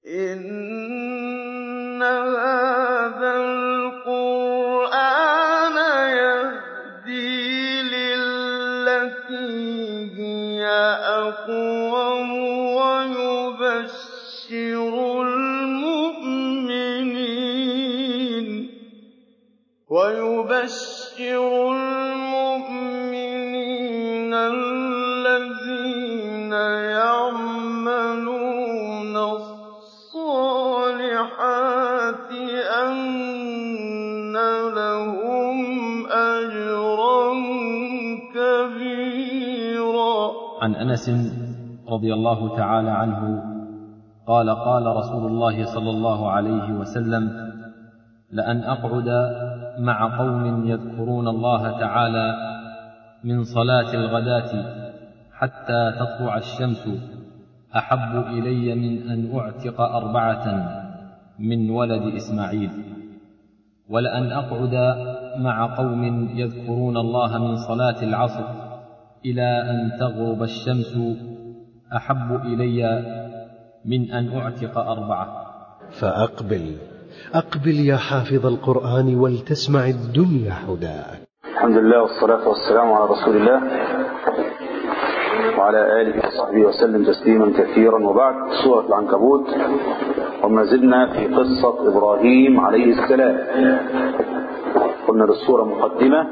إِنَّ هَٰذَا الْقُرْآنَ يَهْدِي لِلَّتِي هِيَ أَقْوَمُ وَيُبَشِّرُ الْمُؤْمِنِينَ الَّذِينَ يَعْمَلُونَ الصَّالِحَاتِ أَنَّ لَهُمْ أَجْرًا كَبِيرًا عن انس رضي الله تعالى عنه قال قال رسول الله صلى الله عليه وسلم لان اقعد مع قوم يذكرون الله تعالى من صلاه الغداه حتى تطلع الشمس احب الي من ان اعتق اربعه من ولد اسماعيل ولان اقعد مع قوم يذكرون الله من صلاه العصر الى ان تغرب الشمس احب الي من ان اعتق اربعه فأقبل أقبل يا حافظ القرآن ولتسمع الدنيا هداك الحمد لله والصلاة والسلام على رسول الله وعلى آله وصحبه وسلم تسليما كثيرا وبعد سورة العنكبوت وما زلنا في قصة إبراهيم عليه السلام قلنا للسورة مقدمة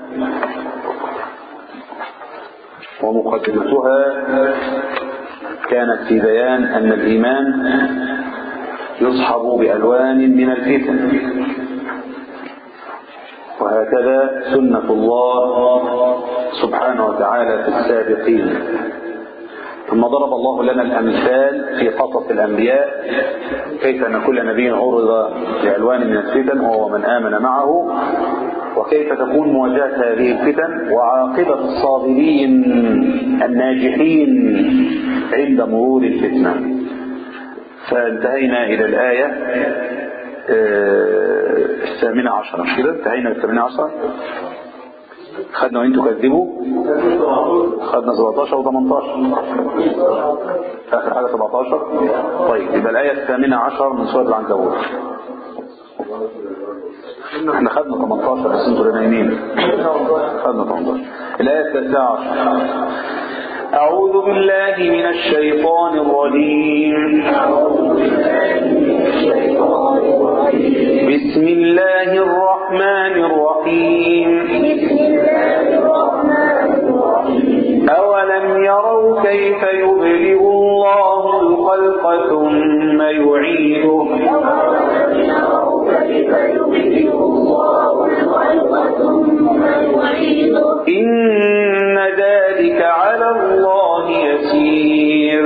ومقدمتها كانت في بيان أن الإيمان يصحب بألوان من الفتن وهكذا سنة الله سبحانه وتعالى في السابقين ثم ضرب الله لنا الأمثال في قصص الأنبياء كيف أن كل نبي عرض لألوان من الفتن وهو من آمن معه وكيف تكون مواجهة هذه الفتن وعاقبة الصابرين الناجحين عند مرور الفتنة فانتهينا إلى الآية الثامنة عشر مش كده انتهينا الثامنة عشر خدنا وإن تكذبوا خدنا 17 و 18 آخر حاجة 17 طيب يبقى الآية الثامنة عشر من سورة العنكبوت احنا خدنا 18 بس انتوا اللي نايمين خدنا 18 الآية التاسعة عشر أعوذ بالله من الشيطان الرجيم بسم الله الرحمن الرحيم أولم يروا كيف يبدئ الله الخلق ثم يعيده إن ذلك على الله يسير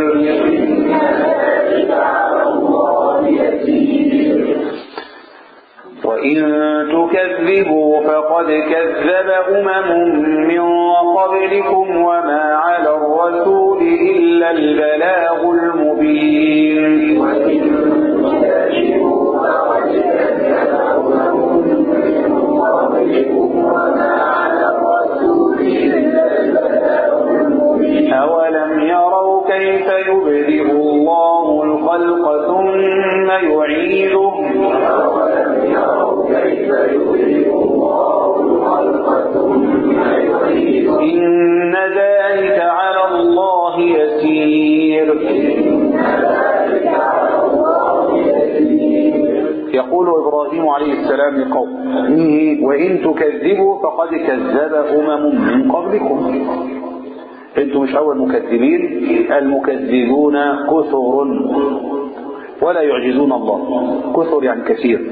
وإن تكذبوا فقد كذب أمم من قبلكم وما على الرسول إلا البلاغ المبين أولم يروا كيف يبدئ الله الخلق ثم يعيده إن ذلك على الله يسير يقول إبراهيم عليه السلام لقومه وإن تكذبوا فقد كذب أمم من قبلكم انتم مش أول مكذبين المكذبون كثر ولا يعجزون الله كثر يعني كثير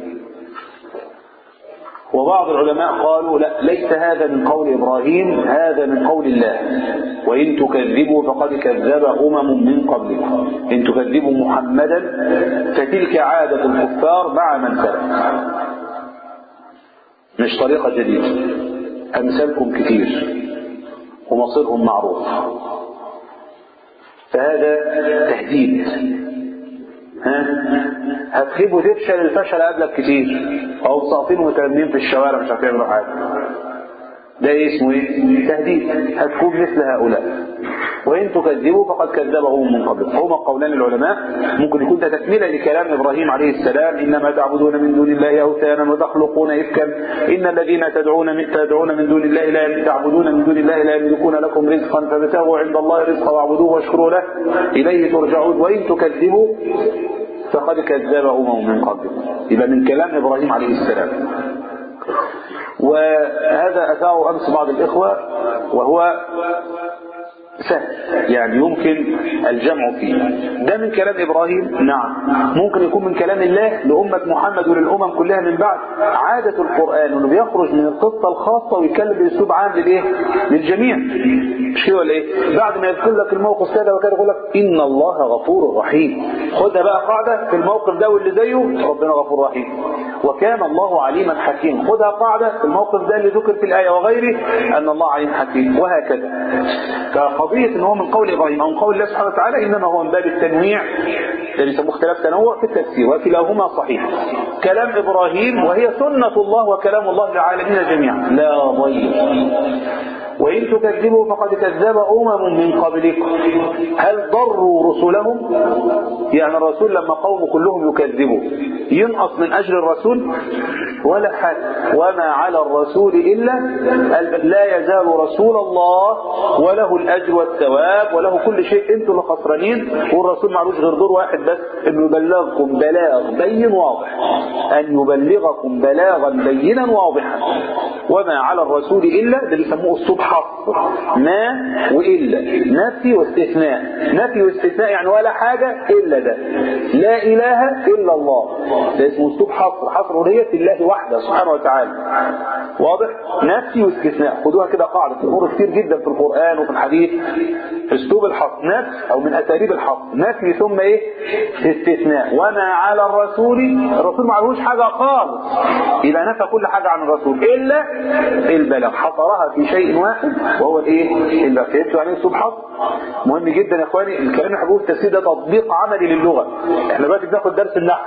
وبعض العلماء قالوا لا ليس هذا من قول إبراهيم هذا من قول الله وإن تكذبوا فقد كذب أمم من قبلكم إن تكذبوا محمدا فتلك عادة الكفار مع من سلف مش طريقة جديدة أمثالكم كتير ومصيرهم معروف فهذا تهديد ها هتخيب وتفشل الفشل قبلك كتير او ساقطين ومترمين في الشوارع مش هتعملوا حاجه ده اسمه ايه تهديد هتكون مثل هؤلاء وإن تكذبوا فقد كذبه من قبل هما قولان العلماء ممكن يكون ده تكملة لكلام إبراهيم عليه السلام إنما تعبدون من دون الله أوثانا وتخلقون إفكا إن الذين تدعون من تدعون من دون الله لا تعبدون من دون الله لا يملكون لكم رزقا فابتغوا عند الله رزقا واعبدوه واشكروا له إليه ترجعون وإن تكذبوا فقد كذبه أمم من قبل يبقى من كلام إبراهيم عليه السلام وهذا أثاره أمس بعض الإخوة وهو سهل يعني يمكن الجمع فيه ده من كلام إبراهيم نعم ممكن يكون من كلام الله لأمة محمد وللأمم كلها من بعد عادة القرآن أنه بيخرج من القصة الخاصة ويتكلم بأسلوب عام للإيه؟ للجميع مش كده ولا إيه؟ بعد ما يذكر لك الموقف كذا وكذا يقول لك إن الله غفور رحيم خدها بقى قاعدة في الموقف ده واللي زيه ربنا غفور رحيم وكان الله عليما حكيما خدها قاعدة في الموقف ده اللي ذكر في الآية وغيره أن الله عليم حكيم وهكذا فقضية ان هو من قول ابراهيم او من قول الله سبحانه وتعالى انما هو من باب التنويع اللي يسموه اختلاف تنوع في التفسير وكلاهما صحيح كلام ابراهيم وهي سنة الله وكلام الله للعالمين جميعا لا ضير وإن تكذبوا فقد كذب أمم من قبلكم هل ضروا رسلهم يعني الرسول لما قوم كلهم يكذبوا ينقص من أجل الرسول ولا حاجة وما على الرسول إلا لا يزال رسول الله وله الأجر والثواب وله كل شيء انتم اللي خسرانين والرسول معلوش غير دور واحد بس انه يبلغكم بلاغ بين واضح أن يبلغكم بلاغا بينا واضحا وما على الرسول إلا ده بيسموه الصبح حصر ما وإلا نفي واستثناء نفي واستثناء يعني ولا حاجة إلا ده لا إله إلا الله ده اسمه أسلوب حصر حصر هي في الله وحده سبحانه وتعالى واضح نفي واستثناء خدوها كده قاعدة تمر كتير جدا في القرآن وفي الحديث أسلوب الحصر نفي أو من أساليب الحصر نفي ثم إيه استثناء وما على الرسول الرسول ما عليهوش حاجة خالص يبقى نفى كل حاجة عن الرسول إلا البلاغ حصرها في شيء واحد وهو الايه اللي فهمتوا يعني اسلوب حصر مهم جدا يا اخواني الكلام اللي هقوله التفسير ده تطبيق عملي للغه احنا دلوقتي بناخد درس النحو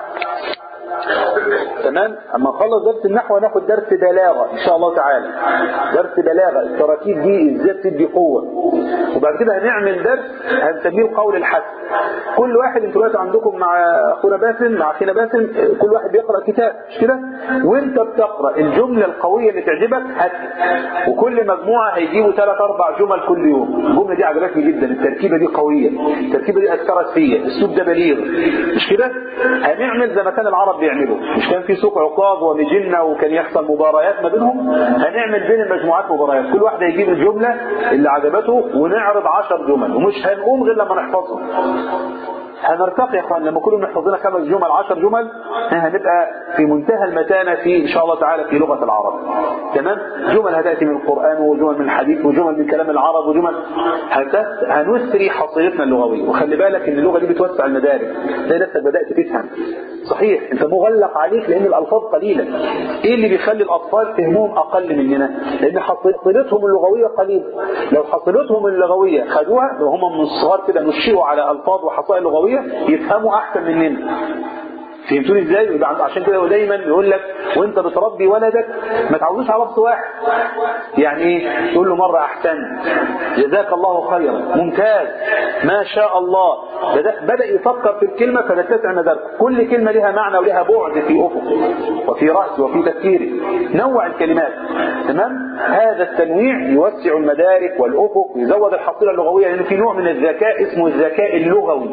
تمام اما نخلص درس النحو هناخد درس بلاغه ان شاء الله تعالى درس بلاغه التراكيب دي ازاي تدي قوه وبعد كده هنعمل درس هنسميه القول الحسن كل واحد انتوا دلوقتي عندكم مع اخونا باسم مع اخينا باسم كل واحد بيقرا كتاب مش كده وانت بتقرا الجمله القويه اللي تعجبك هات وكل مجموعه هيجيبوا ثلاث اربع جمل كل يوم الجمله دي عجبتني جدا التركيبه دي قويه التركيبه دي اثرت فيا الاسلوب ده بليغ مش كده هنعمل زي ما كان العرب بيعملوا مش كان في سوق عقاب ومجنة وكان يحصل مباريات ما بينهم هنعمل بين المجموعات مباريات كل واحد هيجيب الجملة اللي عجبته ونعرض عشر جمل ومش هنقوم غير لما نحفظهم هنرتقي يا اخوان لما كلهم نحفظ لنا خمس جمل عشر جمل هنبقى في منتهى المتانة في ان شاء الله تعالى في لغة العرب تمام جمل هتأتي من القرآن وجمل من الحديث وجمل من كلام العرب وجمل هتس... هنسري حصيلتنا اللغوية وخلي بالك ان اللغة دي بتوسع المدارك زي نفسك بدأت تفهم صحيح انت مغلق عليك لان الالفاظ قليلة ايه اللي بيخلي الاطفال فهمهم اقل مننا لان حصيلتهم اللغوية قليلة لو حصيلتهم اللغوية خدوها لو هم من الصغار كده نشئوا على الفاظ وحصائل لغوية يفهموا احسن مننا فهمتوني ازاي يبقى عشان كده هو دايما يقول لك وانت بتربي ولدك ما تعودوش على لفظ واحد يعني ايه تقول له مره احسن جزاك الله خيرا ممتاز ما شاء الله بدا, بدا يفكر في الكلمه فتتسع مدارك كل كلمه لها معنى ولها بعد في افق وفي راس وفي تفكيره نوع الكلمات تمام هذا التنويع يوسع المدارك والافق ويزود الحصيله اللغويه لان في نوع من الذكاء اسمه الذكاء اللغوي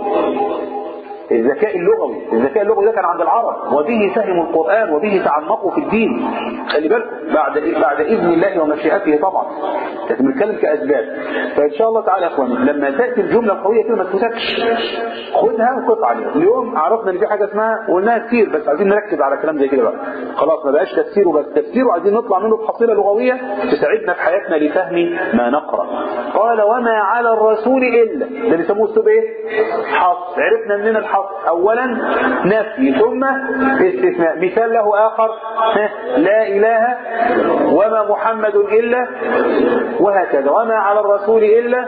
الذكاء اللغوي الذكاء اللغوي ده كان عند العرب وبه فهموا القرآن وبه تعمقوا في الدين خلي بالكم بعد بعد إذن الله ومشيئته طبعا لكن بنتكلم كأسباب فإن شاء الله تعالى يا إخواني لما تأتي الجملة القوية كده ما تفوتكش خدها وقط عليها اليوم عرفنا إن في حاجة اسمها وقلناها كتير بس عايزين نركز على كلام زي كده بقى خلاص ما بقاش تفسير وبس تفسير وعايزين نطلع منه بحصيلة لغوية تساعدنا في حياتنا لفهم ما نقرأ قال وما على الرسول إلا ده بيسموه اسلوب إيه؟ حص عرفنا منين الحص اولا نفي ثم استثناء مثال له اخر لا اله وما محمد الا وهكذا وما على الرسول الا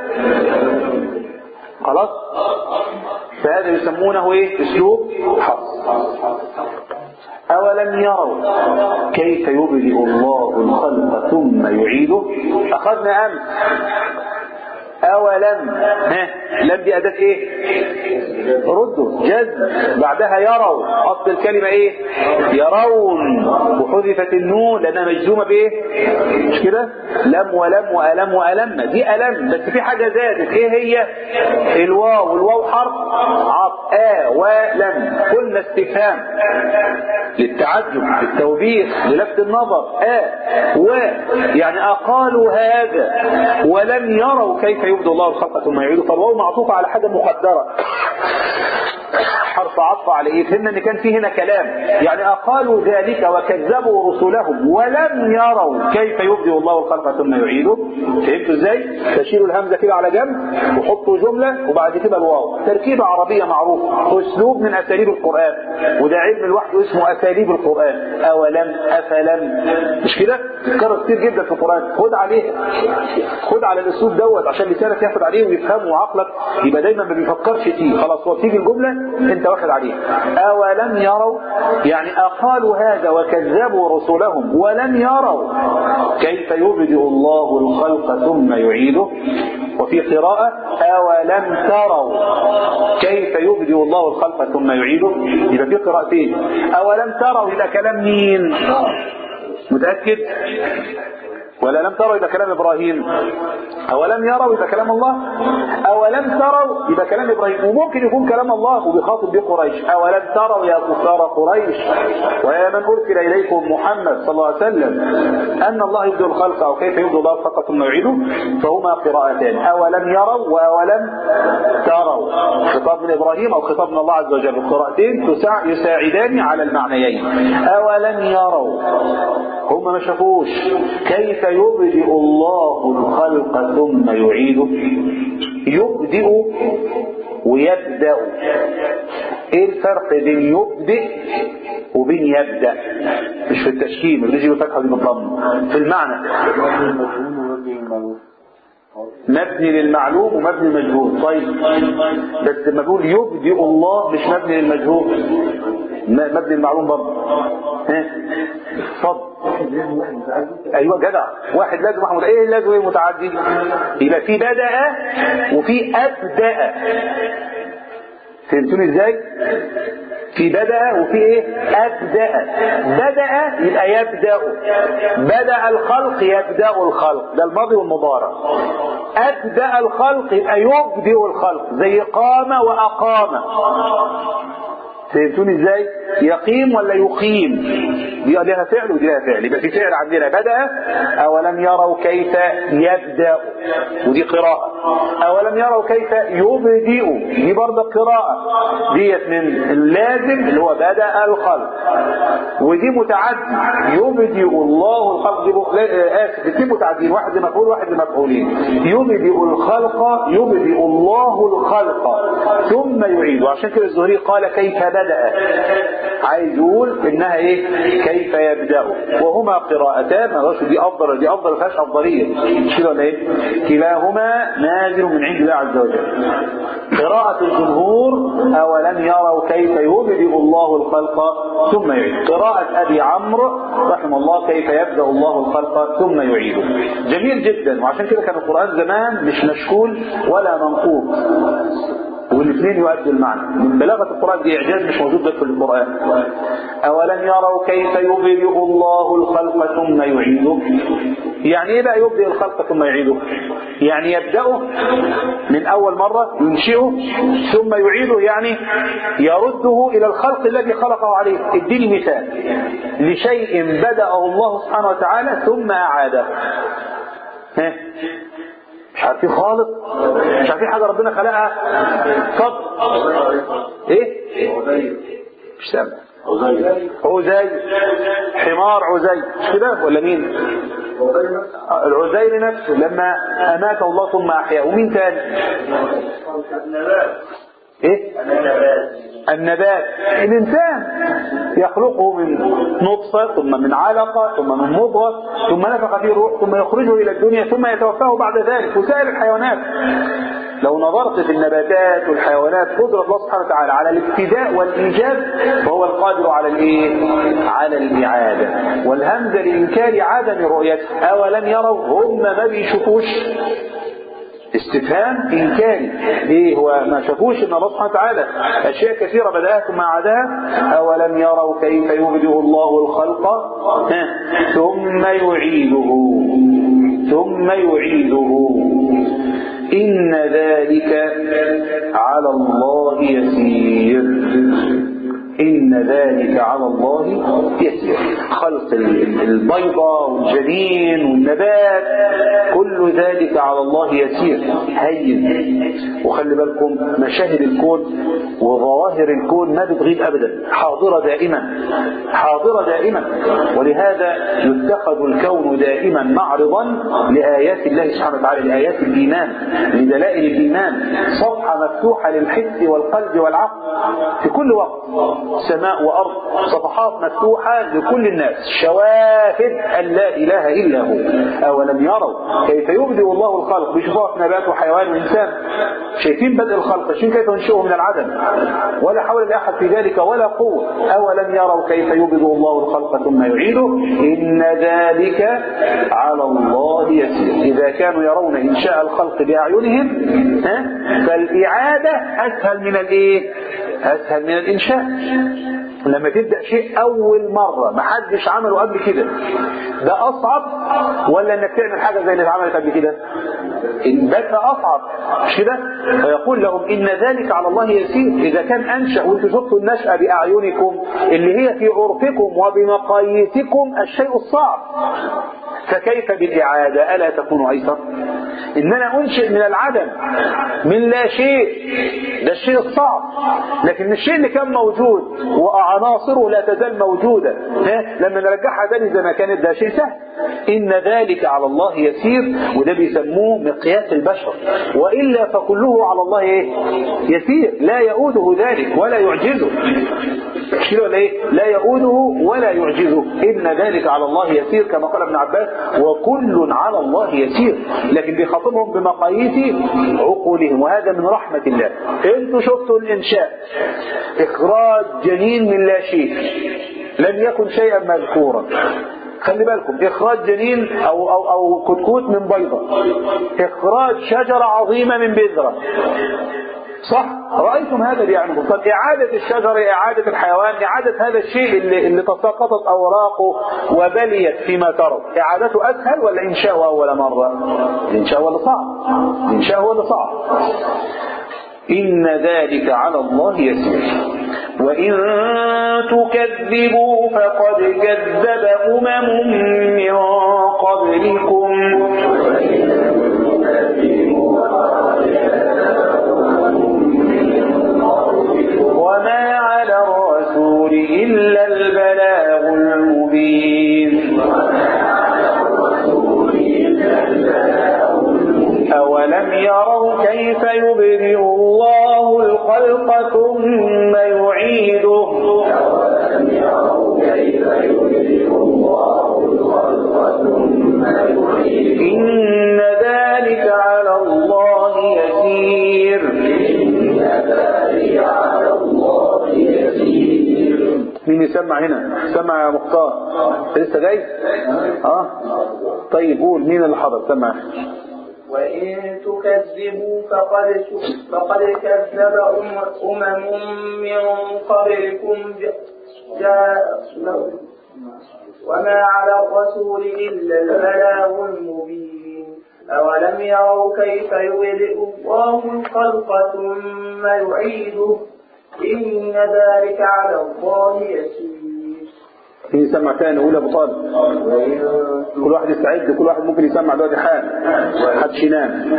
خلاص فهذا يسمونه ايه اسلوب حص أولم يروا كيف يبدئ الله الخلق ثم يعيده أخذنا أمس أولم ها لم دي أداة إيه ردوا جزم بعدها يروا أصل الكلمة إيه يرون وحذفت النون لأنها مجزومة بإيه مش كده لم ولم وألم وألم دي ألم بس في حاجة زادت إيه هي الواو والواو حرف عطف آ ولم قلنا استفهام للتعجب للتوبيخ للفت النظر آ و يعني أقالوا هذا ولم يروا كيف يبدو الله الخلق ثم يعيده فالواو معطوفة على حاجة مقدرة حرف عطف على ايه فهمنا ان كان في هنا كلام يعني اقالوا ذلك وكذبوا رسلهم ولم يروا كيف يبدئ الله الخلق ثم يعيده فهمتوا ازاي تشيلوا الهمزه كده على جنب وحطوا جمله وبعد كده الواو تركيبه عربيه معروفه اسلوب من اساليب القران وده علم لوحده اسمه اساليب القران اولم افلم مش كده تتكرر كتير جدا في القران خد عليه خد على الاسلوب دوت عشان لسانك ياخد عليه ويفهمه وعقلك يبقى دايما ما بيفكرش فيه خلاص هو بتيجي الجمله انت واخد عليه اولم يروا يعني اقالوا هذا وكذبوا رسلهم ولم يروا كيف يبدئ الله الخلق ثم يعيده وفي قراءة أولم تروا كيف يبدئ الله الخلق ثم يعيده يبقى في قراءتين أولم تروا إلى كلام مين متأكد ولا لم تروا إذا كلام إبراهيم أولم يروا إذا كلام الله أولم تروا إذا كلام إبراهيم وممكن يكون كلام الله وبيخاطب به قريش أولم تروا يا كفار قريش ويا من أرسل إليكم محمد صلى الله عليه وسلم أن الله يبدو الخلق أو كيف يبدو الله الخلق ثم يعيده فهما قراءتان أولم يروا وأولم تروا خطاب من إبراهيم أو خطاب من الله عز وجل القراءتين يساعدان على المعنيين أولم يروا هم ما شافوش كيف يبدئ الله الخلق ثم يعيده يبدئ ويبدأ ايه الفرق بين يبدئ وبين يبدأ مش في التشكيل ما بيجي بالفتحة دي بالضم في المعنى مبني للمعلوم ومبني للمجهول طيب بس لما بقول يبدئ الله مش مبني للمجهول مبني المعلوم برضه ها اتفضل ايوه جدع واحد لازم محمود ايه لازم ايه متعدي يبقى في بدا وفي ابدا فهمتوني ازاي في بدأ وفي ايه أبدأ بدأ يبقى يبدأ بدأ الخلق يبدأ الخلق ده الماضي والمضارع أبدأ الخلق يبقى يبدئ الخلق زي قام وأقام فهمتوني ازاي يقيم ولا يقيم دي لها فعل ودي لها فعل يبقى في فعل عندنا بدأ أولم يروا كيف يبدأ ودي قراءة أولم يروا كيف يبدئ دي برضه قراءة ديت من اللازم اللي هو بدأ الخلق ودي متعدي يبدئ الله الخلق دي آسف الاثنين متعدين واحد لمفعول واحد لمفعولين يبدئ الخلق يبدئ الله الخلق ثم يعيد وعشان كده الزهري قال كيف بدأ عايز يقول انها ايه كيف يبدأ وهما قراءتان ما دي افضل دي افضل فيهاش افضليه مش كده ولا ايه كلاهما نازل من عند الله عز وجل قراءة الجمهور أولم يروا كيف يبدئ الله الخلق ثم يعيد قراءة أبي عمرو رحمه الله كيف يبدأ الله الخلق ثم يعيده جميل جدا وعشان كده كان القرآن زمان مش مشكول ولا منقوط والاثنين يؤدوا المعنى من بلاغة القرآن دي إعجاز مش موجود بس في القرآن أولم يروا كيف يبدئ الله الخلق ثم يعيده يعني ايه بقى يبدئ الخلق ثم يعيده يعني يبدأه من أول مرة ينشئه ثم يعيده يعني يرده إلى الخلق الذي خلقه عليه اديني مثال لشيء بدأه الله سبحانه وتعالى ثم أعاده ها مش عارفين خالص مش عارفين حاجة ربنا خلقها اتفضل ايه مش سامع عزي حمار عزي مش كده ولا مين العزير نفسه لما أماته الله ثم أحياه ومين تاني ايه النبات الانسان يخلقه من نطفه ثم من علقه ثم من مضغه ثم نفخ فيه الروح ثم يخرجه الى الدنيا ثم يتوفاه بعد ذلك وسائر الحيوانات لو نظرت في النباتات والحيوانات قدرة الله سبحانه وتعالى على الابتداء والإيجاد فهو القادر على الإيه؟ على الإعادة والهمزة لإنكار عدم رؤيته أولم يروا هم ما بيشوفوش استفهام إنكاري ليه هو ما شافوش ان الله سبحانه وتعالى أشياء كثيرة بدأها ثم عادها أولم يروا كيف يبدئ الله الخلق ها، ثم يعيده ثم يعيده إن ذلك على الله يسير إن ذلك على الله يسير خلق البيضة والجنين والنبات كل ذلك على الله يسير هين وخلي بالكم مشاهد الكون وظواهر الكون ما بتغيب أبدا حاضرة دائما حاضرة دائما ولهذا يتخذ الكون دائما معرضا لآيات الله سبحانه وتعالى لآيات الإيمان لدلائل الإيمان صفحة مفتوحة للحس والقلب والعقل في كل وقت سماء وأرض صفحات مفتوحة لكل الناس شواهد أن لا إله إلا هو أولم يروا كيف يبدئ الله الخلق بشفاء نبات وحيوان وإنسان شايفين بدء الخلق شايفين كيف ينشئه من العدم ولا حول لأحد في ذلك ولا قوة أولم يروا كيف يبدئ الله الخلق ثم يعيده إن ذلك على الله يسير إذا كانوا يرون إنشاء الخلق بأعينهم ها فالإعادة أسهل من الإيه أسهل من الإنشاء لما تبدأ شيء أول مرة ما حدش عمله قبل كده ده أصعب ولا إنك تعمل حاجة زي اللي اتعملت قبل كده البدء أصعب مش كده فيقول لهم إن ذلك على الله يسير إذا كان أنشأ وأنتم شفتوا النشأة بأعينكم اللي هي في عرفكم وبمقاييسكم الشيء الصعب فكيف بالإعادة ألا تكون أيسر إن أنا أنشئ من العدم من لا شيء ده الشيء الصعب لكن الشيء اللي كان موجود وعناصره لا تزال موجودة ها؟ لما نرجعها تاني زي ما كانت ده شيء سهل إن ذلك على الله يسير وده بيسموه مقياس البشر وإلا فكله على الله إيه؟ يسير لا يؤوده ذلك ولا يعجزه مش كده ولا ايه لا يؤوده ولا يعجزه ان ذلك على الله يسير كما قال ابن عباس وكل على الله يسير لكن بيخاطبهم بمقاييس عقولهم وهذا من رحمة الله انتوا شفتوا الانشاء اخراج جنين من لا شيء لم يكن شيئا مذكورا خلي بالكم اخراج جنين او او او كتكوت من بيضه اخراج شجره عظيمه من بذره صح رأيتم هذا يعني طب إعادة الشجر إعادة الحيوان إعادة هذا الشيء اللي, اللي تساقطت أوراقه وبليت فيما ترى إعادته أسهل ولا إنشاء أول مرة إنشاء ولا صعب إنشاء ولا صعب إن ذلك على الله يسير وإن تكذبوا فقد كذب أمم من قبلكم وما على الرسول إلا البلاغ المبين أولم يروا كيف يبرئ الله الخلق ثم يعيده إن ذلك على الله يسير مين يسمع هنا سمع يا مختار لسه جاي اه طيب قول مين اللي حضر سمع وإن تكذبوا فقد فقد كذب أم- أمم من قبلكم ج- جاء وما على الرسول إلا البلاغ المبين أولم يروا كيف يبدئ الله الخلق ثم يعيده إن ذلك على الله يسير مين يسمع تاني قول يا ابو طالب كل واحد يستعد كل واحد ممكن يسمع دلوقتي حال محدش ينام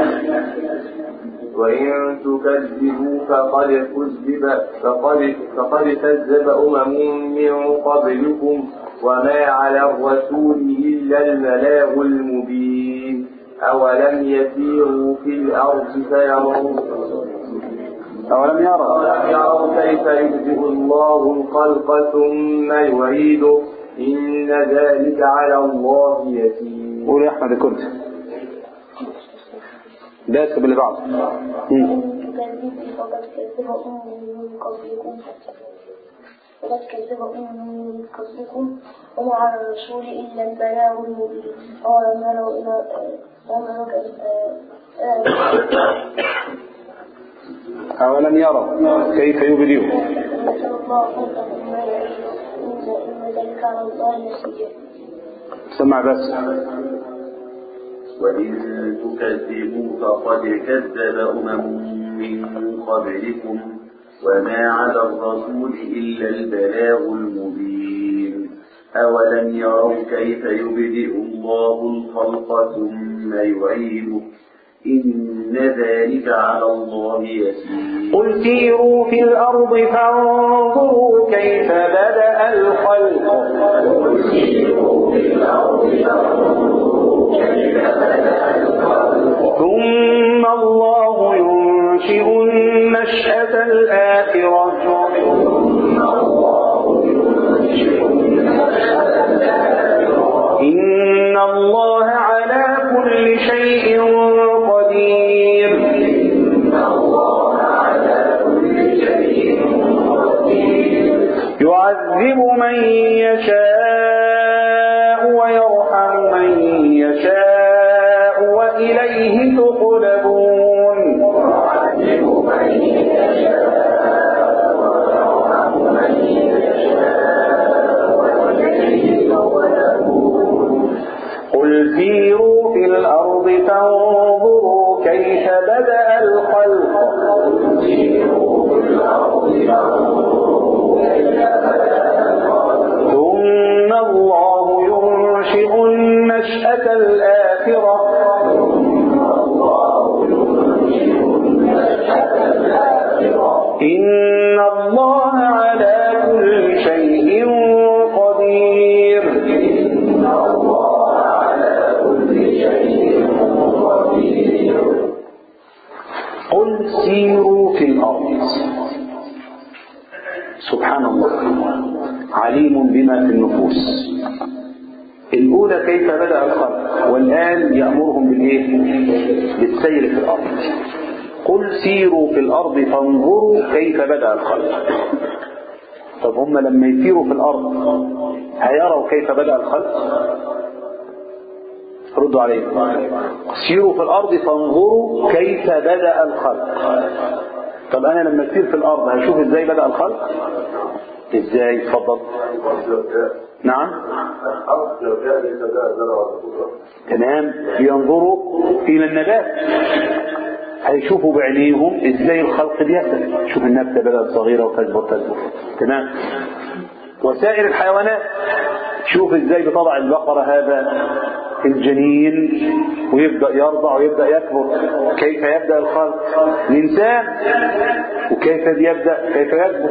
وإن تكذبوا فقد كذب فقد فقد كذب أمم من قبلكم وما على الرسول إلا البلاغ المبين أولم يسيروا في الأرض فيروا أولم يرى أولم يروا كيف يبدئ الله الخلق ثم يعيده إن ذلك على الله يسير قول يا أحمد كنت ده اسم اللي بعده مم. تكذبوا فقد كذب أمم من قبلكم فقد كذب أمم من قبلكم وما على الرسول إلا البلاغ المبين أولم يروا إلى أولم يروا كيف أولم يروا كيف يبدئ نسأل الله خلقكم ما يعيش إن ذلك على الله يسير سمع بس وإن تكذبوا فقد كذب أمم من قبلكم وما على الرسول إلا البلاغ المبين أولم يروا كيف يبدئ الله الخلق ثم يعيده إن ذلك على الله يسير قل سيروا في الأرض فانظروا كيف بدأ الخلق ثم الله ينشئ النشأة الآخرة إن الله على كل شيء قدير يعذب من يشاء ويرحم من يشاء وإليه تقلبون قل سيروا في الأرض فانظروا كيف بدأ الخلق ثم الله ينشئ النشأة الآخرة إن الله على كل شيء قدير قل سيروا في الأرض سبحان الله عليم بما في النفوس الأولى كيف بدأ الخلق والآن يأمرهم بالإيه؟ بالسير في الأرض قل سيروا في الأرض فانظروا كيف بدأ الخلق طب هم لما يسيروا في الأرض هيروا كيف بدأ الخلق ردوا عليه سيروا في الأرض فانظروا كيف بدأ الخلق طب أنا لما أسير في الأرض هشوف إزاي بدأ الخلق إزاي اتفضل نعم تمام ينظروا إلى النبات هيشوفوا بعينيهم ازاي الخلق بيحصل شوف النبتة بدأت صغيرة وتكبر تكبر تمام وسائر الحيوانات شوف ازاي بتضع البقرة هذا الجنين ويبدأ يرضع ويبدأ يكبر كيف يبدأ الخلق الإنسان وكيف يبدأ كيف يكبر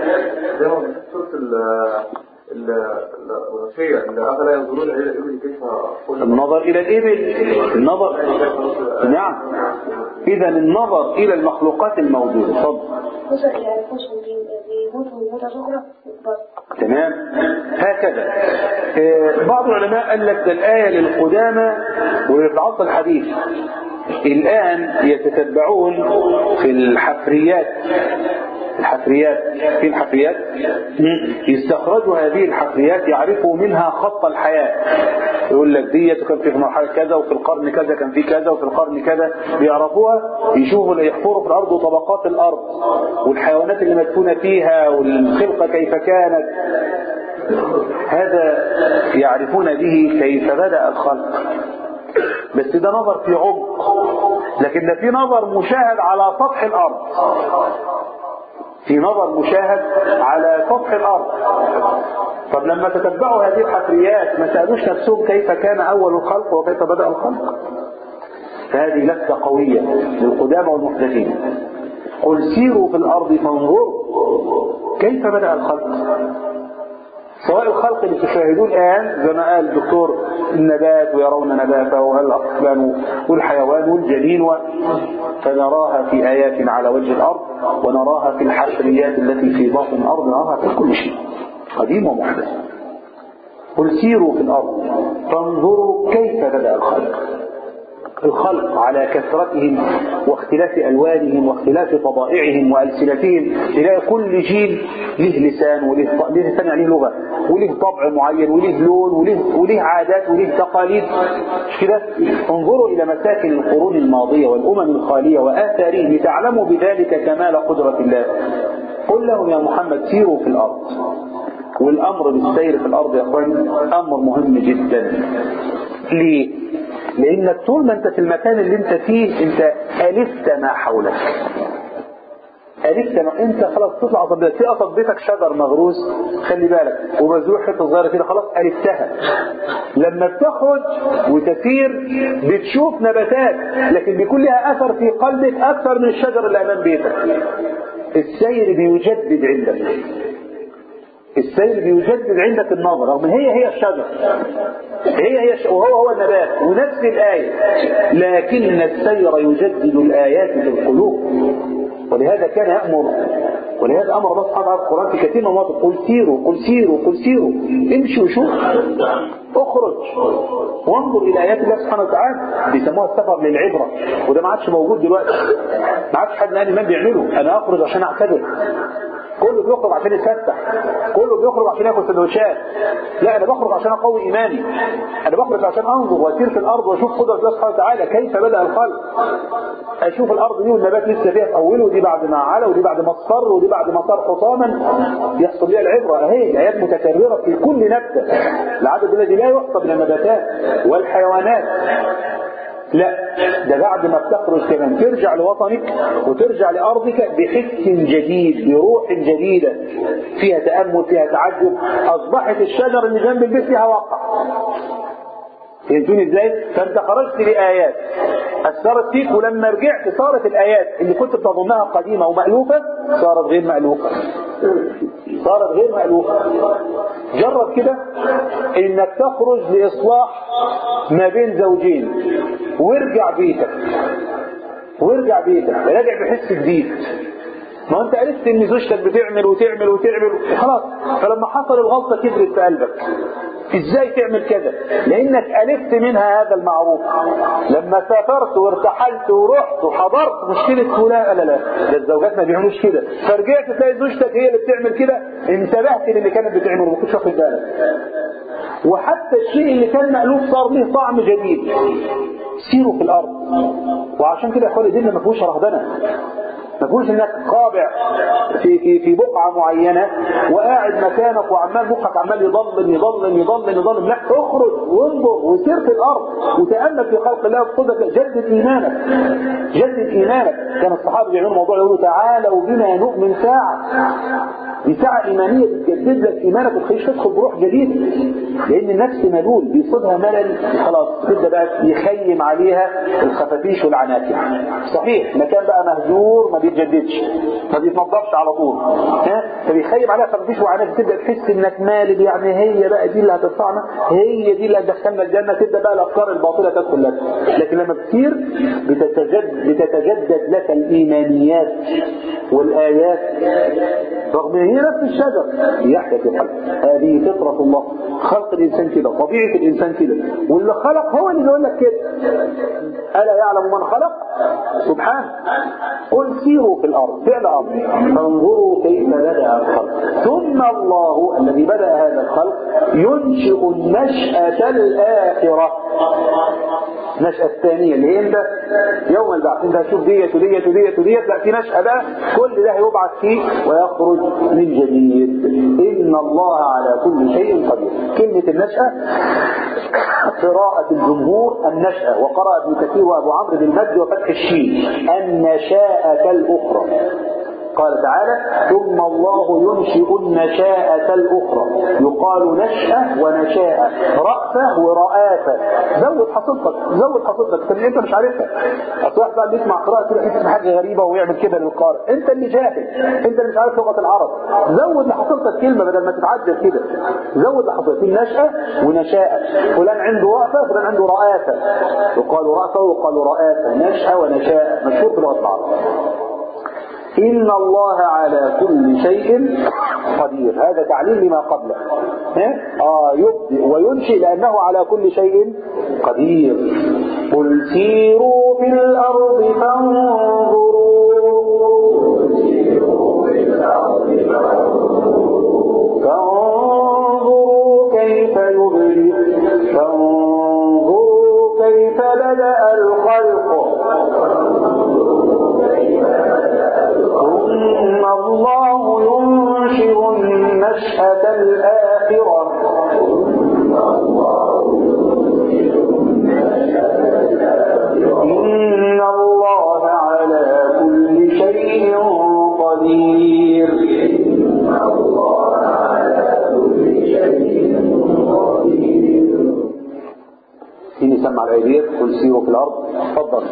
الوصية أفلا ينظرون إلى الإبل كيف خلقت النظر إلى الإبل النظر نعم إذا النظر إلى المخلوقات الموجودة تفضل وصل إلى الفصل بيموت ويموت صغرى يكبر تمام هكذا آه، بعض العلماء قال لك ده الآية للقدامى وللعصر الحديث الآن يتتبعون في الحفريات الحفريات في الحفريات مم. يستخرجوا هذه الحفريات يعرفوا منها خط الحياة يقول لك دي كان في مرحلة كذا وفي القرن كذا كان في كذا وفي القرن كذا بيعرفوها يشوفوا يحفروا في الأرض طبقات الأرض والحيوانات اللي مدفونة فيها والخلقة كيف كانت هذا يعرفون به كيف بدأ الخلق بس ده نظر في عمق لكن ده في نظر مشاهد على سطح الأرض في نظر مشاهد على سطح الأرض طب لما تتبعوا هذه الحفريات ما سألوش نفسهم كيف كان أول الخلق وكيف بدأ الخلق فهذه لفتة قوية للقدامى والمحدثين قل سيروا في الأرض فانظروا كيف بدأ الخلق سواء الخلق اللي تشاهدوه الآن زي ما قال الدكتور النبات ويرون نباته والأقلام والحيوان والجنين و... فنراها في آيات على وجه الأرض ونراها في الحشريات التي في باطن الأرض نراها في كل شيء قديم ومحدث قل سيروا في الأرض فانظروا كيف بدأ الخلق الخلق على كثرتهم واختلاف ألوانهم واختلاف طبائعهم وألسنتهم تلاقي كل جيل له لسان وله ط- له لسان يعني لغة وله طبع معين وله لون وله, وله عادات وله تقاليد مش كده انظروا إلى مساكن القرون الماضية والأمم الخالية وآثارهم لتعلموا بذلك كمال قدرة الله قل لهم يا محمد سيروا في الأرض والأمر بالسير في الأرض يا أخوان أمر مهم جدا ليه؟ لأنك طول ما أنت في المكان اللي أنت فيه أنت ألفت ما حولك ألفت ما أنت خلاص تطلع قصاد بيتك في قصاد بيتك شجر مغروس خلي بالك ومزروع حتة صغيرة كده خلاص ألفتها لما بتخرج وتسير بتشوف نباتات لكن بيكون لها أثر في قلبك أكثر من الشجر اللي أمام بيتك السير بيجدد عندك السير بيجدد عندك النظر رغم هي هي الشجر هي هي الش... وهو هو النبات ونفس الآية لكن السير يجدد الآيات في القلوب ولهذا كان يأمر ولهذا أمر الله سبحانه وتعالى في القرآن في كثير من المواطن قل سيروا قل سيروا قل سيروا امشوا وشوف اخرج وانظر إلى آيات الله سبحانه وتعالى بيسموها السفر للعبرة وده ما عادش موجود دلوقتي ما عادش حد من أهل الإيمان بيعمله أنا أخرج عشان أعتبر كله بيخرج عشان يتفتح كله بيخرج عشان ياكل سندوتشات لا انا بخرج عشان اقوي ايماني انا بخرج عشان انظر واسير في الارض واشوف قدره الله سبحانه وتعالى كيف بدا الخلق اشوف الارض دي والنبات لسه فيها في اوله ودي بعد ما علا ودي بعد ما اصفر ودي بعد ما صار حطاما يحصل ليها العبره اهي الايات متكرره في كل نبته العدد الذي لا يحصى من النباتات والحيوانات لا ده بعد ما بتخرج كمان ترجع لوطنك وترجع لأرضك بحس جديد بروح جديدة فيها تأمل فيها تعجب أصبحت الشجر اللي جنب البيت فيها واقع فهمتوني ازاي؟ فانت خرجت لآيات أثرت فيك ولما رجعت صارت الآيات اللي كنت بتظنها قديمة ومألوفة صارت غير مألوفة صارت غير مألوفة جرب كده انك تخرج لإصلاح ما بين زوجين وارجع بيتك وارجع بيتك راجع بحس جديد ما انت عرفت ان زوجتك بتعمل وتعمل وتعمل خلاص فلما حصل الغلطة كبرت في قلبك ازاي تعمل كذا لانك الفت منها هذا المعروف لما سافرت وارتحلت ورحت وحضرت مشكلة فلان لا لا ده الزوجات ما بيعملوش كده فرجعت تلاقي زوجتك هي اللي بتعمل كده انتبهت للي كانت بتعمله ما كنتش واخد بالك وحتى الشيء اللي كان مألوف صار له طعم جديد سيروا في الارض وعشان كده يا اخواني ديننا ما فيهوش رهبنه ما تقولش انك قابع في في في بقعه معينه وقاعد مكانك وعمال مخك عمال يضلم يضلم يضلم يضلم لا اخرج وانظر وسير في الارض وتامل في خلق الله وخذك جدد ايمانك جدد ايمانك كان الصحابه بيعملوا موضوع يقولوا تعالوا بنا نؤمن ساعه دي ساعه ايمانيه بتجدد لك ايمانك وتخليك تدخل بروح جديد لان النفس ملول بيصيبها ملل خلاص تبدا بقى يخيم عليها الخفافيش والعناكب صحيح مكان بقى مهجور ما بيتجددش ما بيتنضفش على طول ها فبيخيم عليها خفافيش وعناكب تبدا تحس انك مالد يعني هي بقى دي اللي هترفعنا هي دي اللي هتدخلنا الجنه تبدا بقى الافكار الباطله تدخل لك لكن لما بتصير بتتجدد بتتجدد لك الايمانيات والايات رغم هي نفس الشجر يحيى في القلب هذه فطرة الله خلق الإنسان كده طبيعة الإنسان كده واللي خلق هو اللي بيقول لك كده ألا يعلم من خلق سبحانه قل سيروا في الأرض فعل أرض فانظروا كيف بدأ الخلق ثم الله الذي بدأ هذا الخلق ينشئ النشأة الآخرة النشأة الثانية اللي هي انت يوم البعث انت هتشوف ديت وديت وديت وديت لا في نشأة بقى كل ده هيبعث فيه ويخرج من جديد إن الله على كل شيء قدير كلمة النشأة قراءة الجمهور النشأة وقرأ ابن كثير وابو عمرو بالمد وفتح الشين النشاءة الأخرى قال تعالى ثم الله ينشئ النشاءة الأخرى يقال نشأة ونشاءة رأفة ورآفة زود حصيلتك زود حصيلتك طب انت مش عارفها اصل واحد بقى بيسمع قراءة كده يحس بحاجة غريبة ويعمل كده للقارئ انت اللي جاهل انت اللي مش عارف لغة العرب زود لحصيلتك كلمة بدل ما تتعدل كده زود لحصيلتك نشأة ونشاءة فلان عنده رأفة فلان عنده رآفة يقال رأفة ويقال رآفة نشأة ونشاءة مشهور في لغة العرب إن الله على كل شيء قدير هذا تعليم لما قبله ها؟ آه يبدئ وينشئ لأنه على كل شيء قدير قل سيروا في الأرض فانظروا فانظروا كيف يبدئ فانظروا كيف بدأ الخلق ثم الله ينشئ النشأة الآخرة إن الله على كل شيء قدير مين يسمع الآية ديت قل سيروا في الأرض اتفضل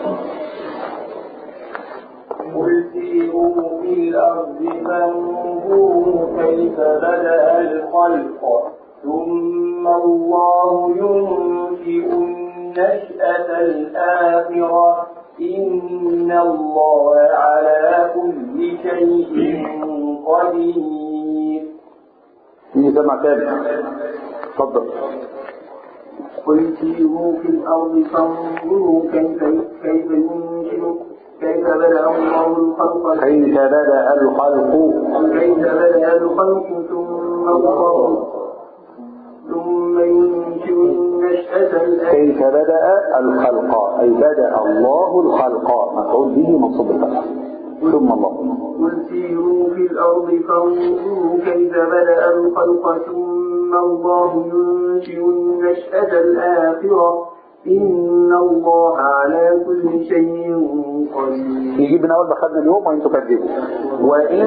قل سيروا في الأرض فانظروا كيف بدأ الخلق ثم الله ينشئ النشأة الآخرة إن الله على كل شيء قدير مين يسمع تاني اتفضل قل سيروا في الأرض فانظروا كيف كيف ينشئ كيف بدأ الله الخلق كيف بدأ الخلق كيف بدأ الخلق ثم الله ثم ينشئ النشأة الآخرة كيف بدأ الخلق أي بدأ الله الخلق مفعول به منصوب بالفتح ثم الله قل سيروا في الأرض فانظروا كيف بدأ الخلق ثم الله ينشئ النشأة الآخرة إن الله على كل شيء قدير يجيب من أول ما خدنا اليوم وإن تكذبوا وإن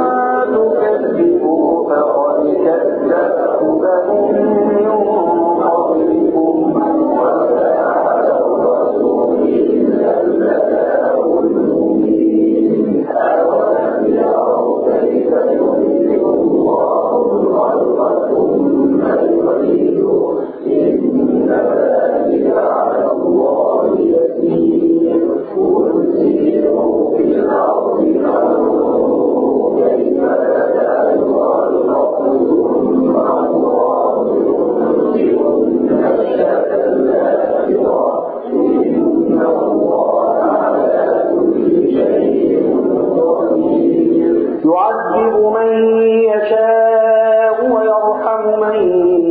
تكذبوا فقد كذب أمم من قبلكم يعذب من يشاء ويرحم من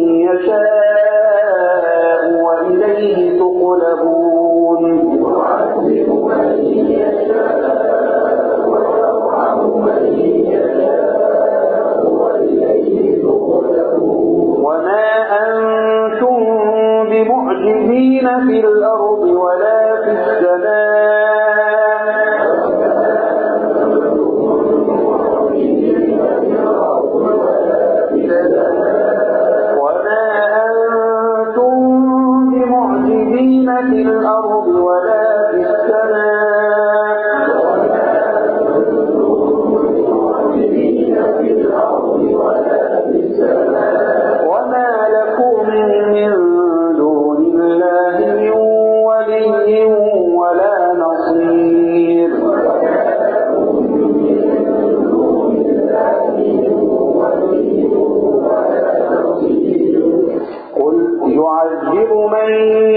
يشاء وإليه تقلبون وما أنتم بمعجزين في الأرض ولا في السماء وما أنتم بمعجزين في الأرض ولا في السماء وما لكم من دون الله من ولي ولا نصير قل يعذب من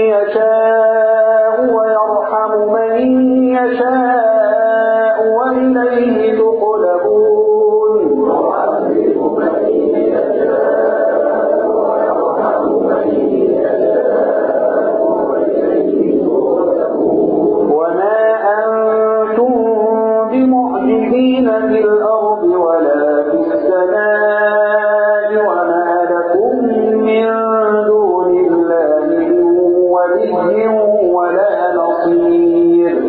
يشاء ويرحم من يشاء وإليه تقلبون وما أنتم بمعجزين في الأرض ولا في السماء وما لكم من دون الله من ولي ولا نصير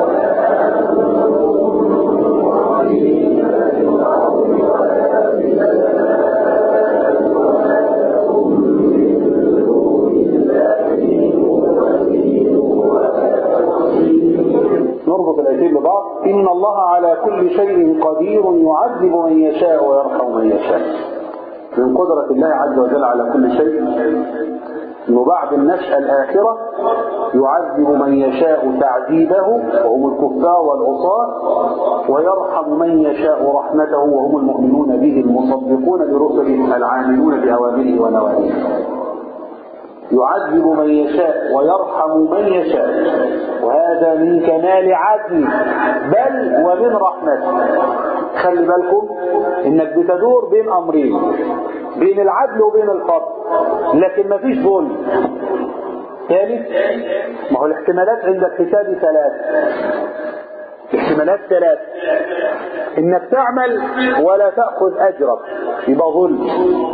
نربط الايتين ببعض ان الله على كل شيء قدير يعذب من يشاء ويرحم من يشاء من قدرة الله عز وجل على كل شيء انه بعد النشأة الآخرة يعذب من يشاء تعذيبه وهم الكفار والعصاة ويرحم من يشاء رحمته وهم المؤمنون به المصدقون برسله العاملون بأوامره ونواهيه يعذب من يشاء ويرحم من يشاء وهذا من كمال عدله بل ومن رحمته خلي بالكم انك بتدور بين امرين بين العدل وبين الفضل لكن مفيش ظلم ثالث ما هو الاحتمالات عند الحساب ثلاث احتمالات ثلاث انك تعمل ولا تأخذ اجرك يبقى ظلم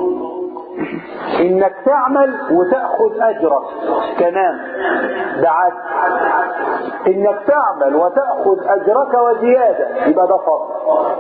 انك تعمل وتأخذ اجرك كمان ده عدل انك تعمل وتأخذ اجرك وزيادة يبقى ده فضل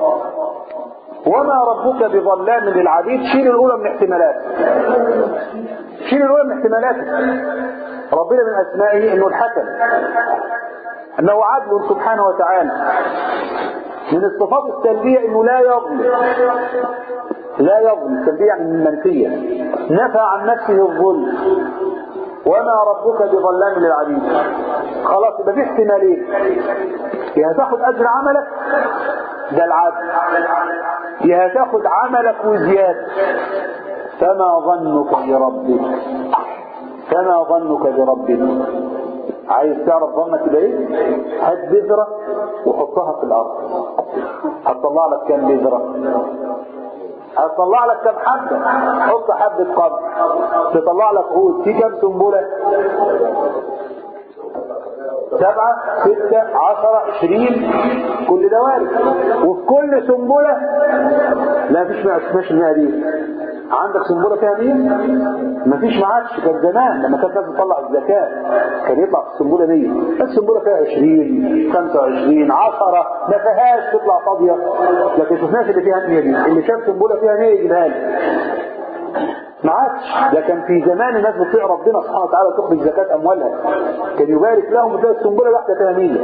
وما ربك بظلام للعبيد شيل الاولى من احتمالات شيل الاولى من احتمالات ربنا من اسمائه انه الحكم انه عدل سبحانه وتعالى من الصفات السلبية انه لا يظلم لا يظلم السلبية يعني المنفية نفى عن نفسه الظلم وما ربك بظلام للعبيد خلاص يبقى في احتمالين يا هتاخد اجر عملك ده العدل يا هتاخد عملك وزيادة فما ظنك بربك فما ظنك بربك عايز تعرف ظنك ده ايه هات بذرة وحطها في الارض هتطلع لك كام بذرة هتطلع لك كام حبة حط حبة قمح تطلع لك عود في كام سنبلة سبعة ستة عشرة عشرين كل ده وارد وفي كل سنبلة لا فيش مش المئة دي عندك سنبلة فيها مين؟ مفيش ما عادش كان زمان لما كانت الناس تطلع الزكاة كان يطلع في السنبلة 100 السنبلة فيها 20 25 10 ما فيهاش تطلع فاضية لكن شفناش اللي فيها 100 دي اللي شاف سنبلة فيها 100 يجيبها لي ما عادش ده كان في زمان الناس بتطيع ربنا سبحانه وتعالى وتخرج زكاة أموالها كان يبارك لهم وتلاقي السنبلة واحدة فيها 100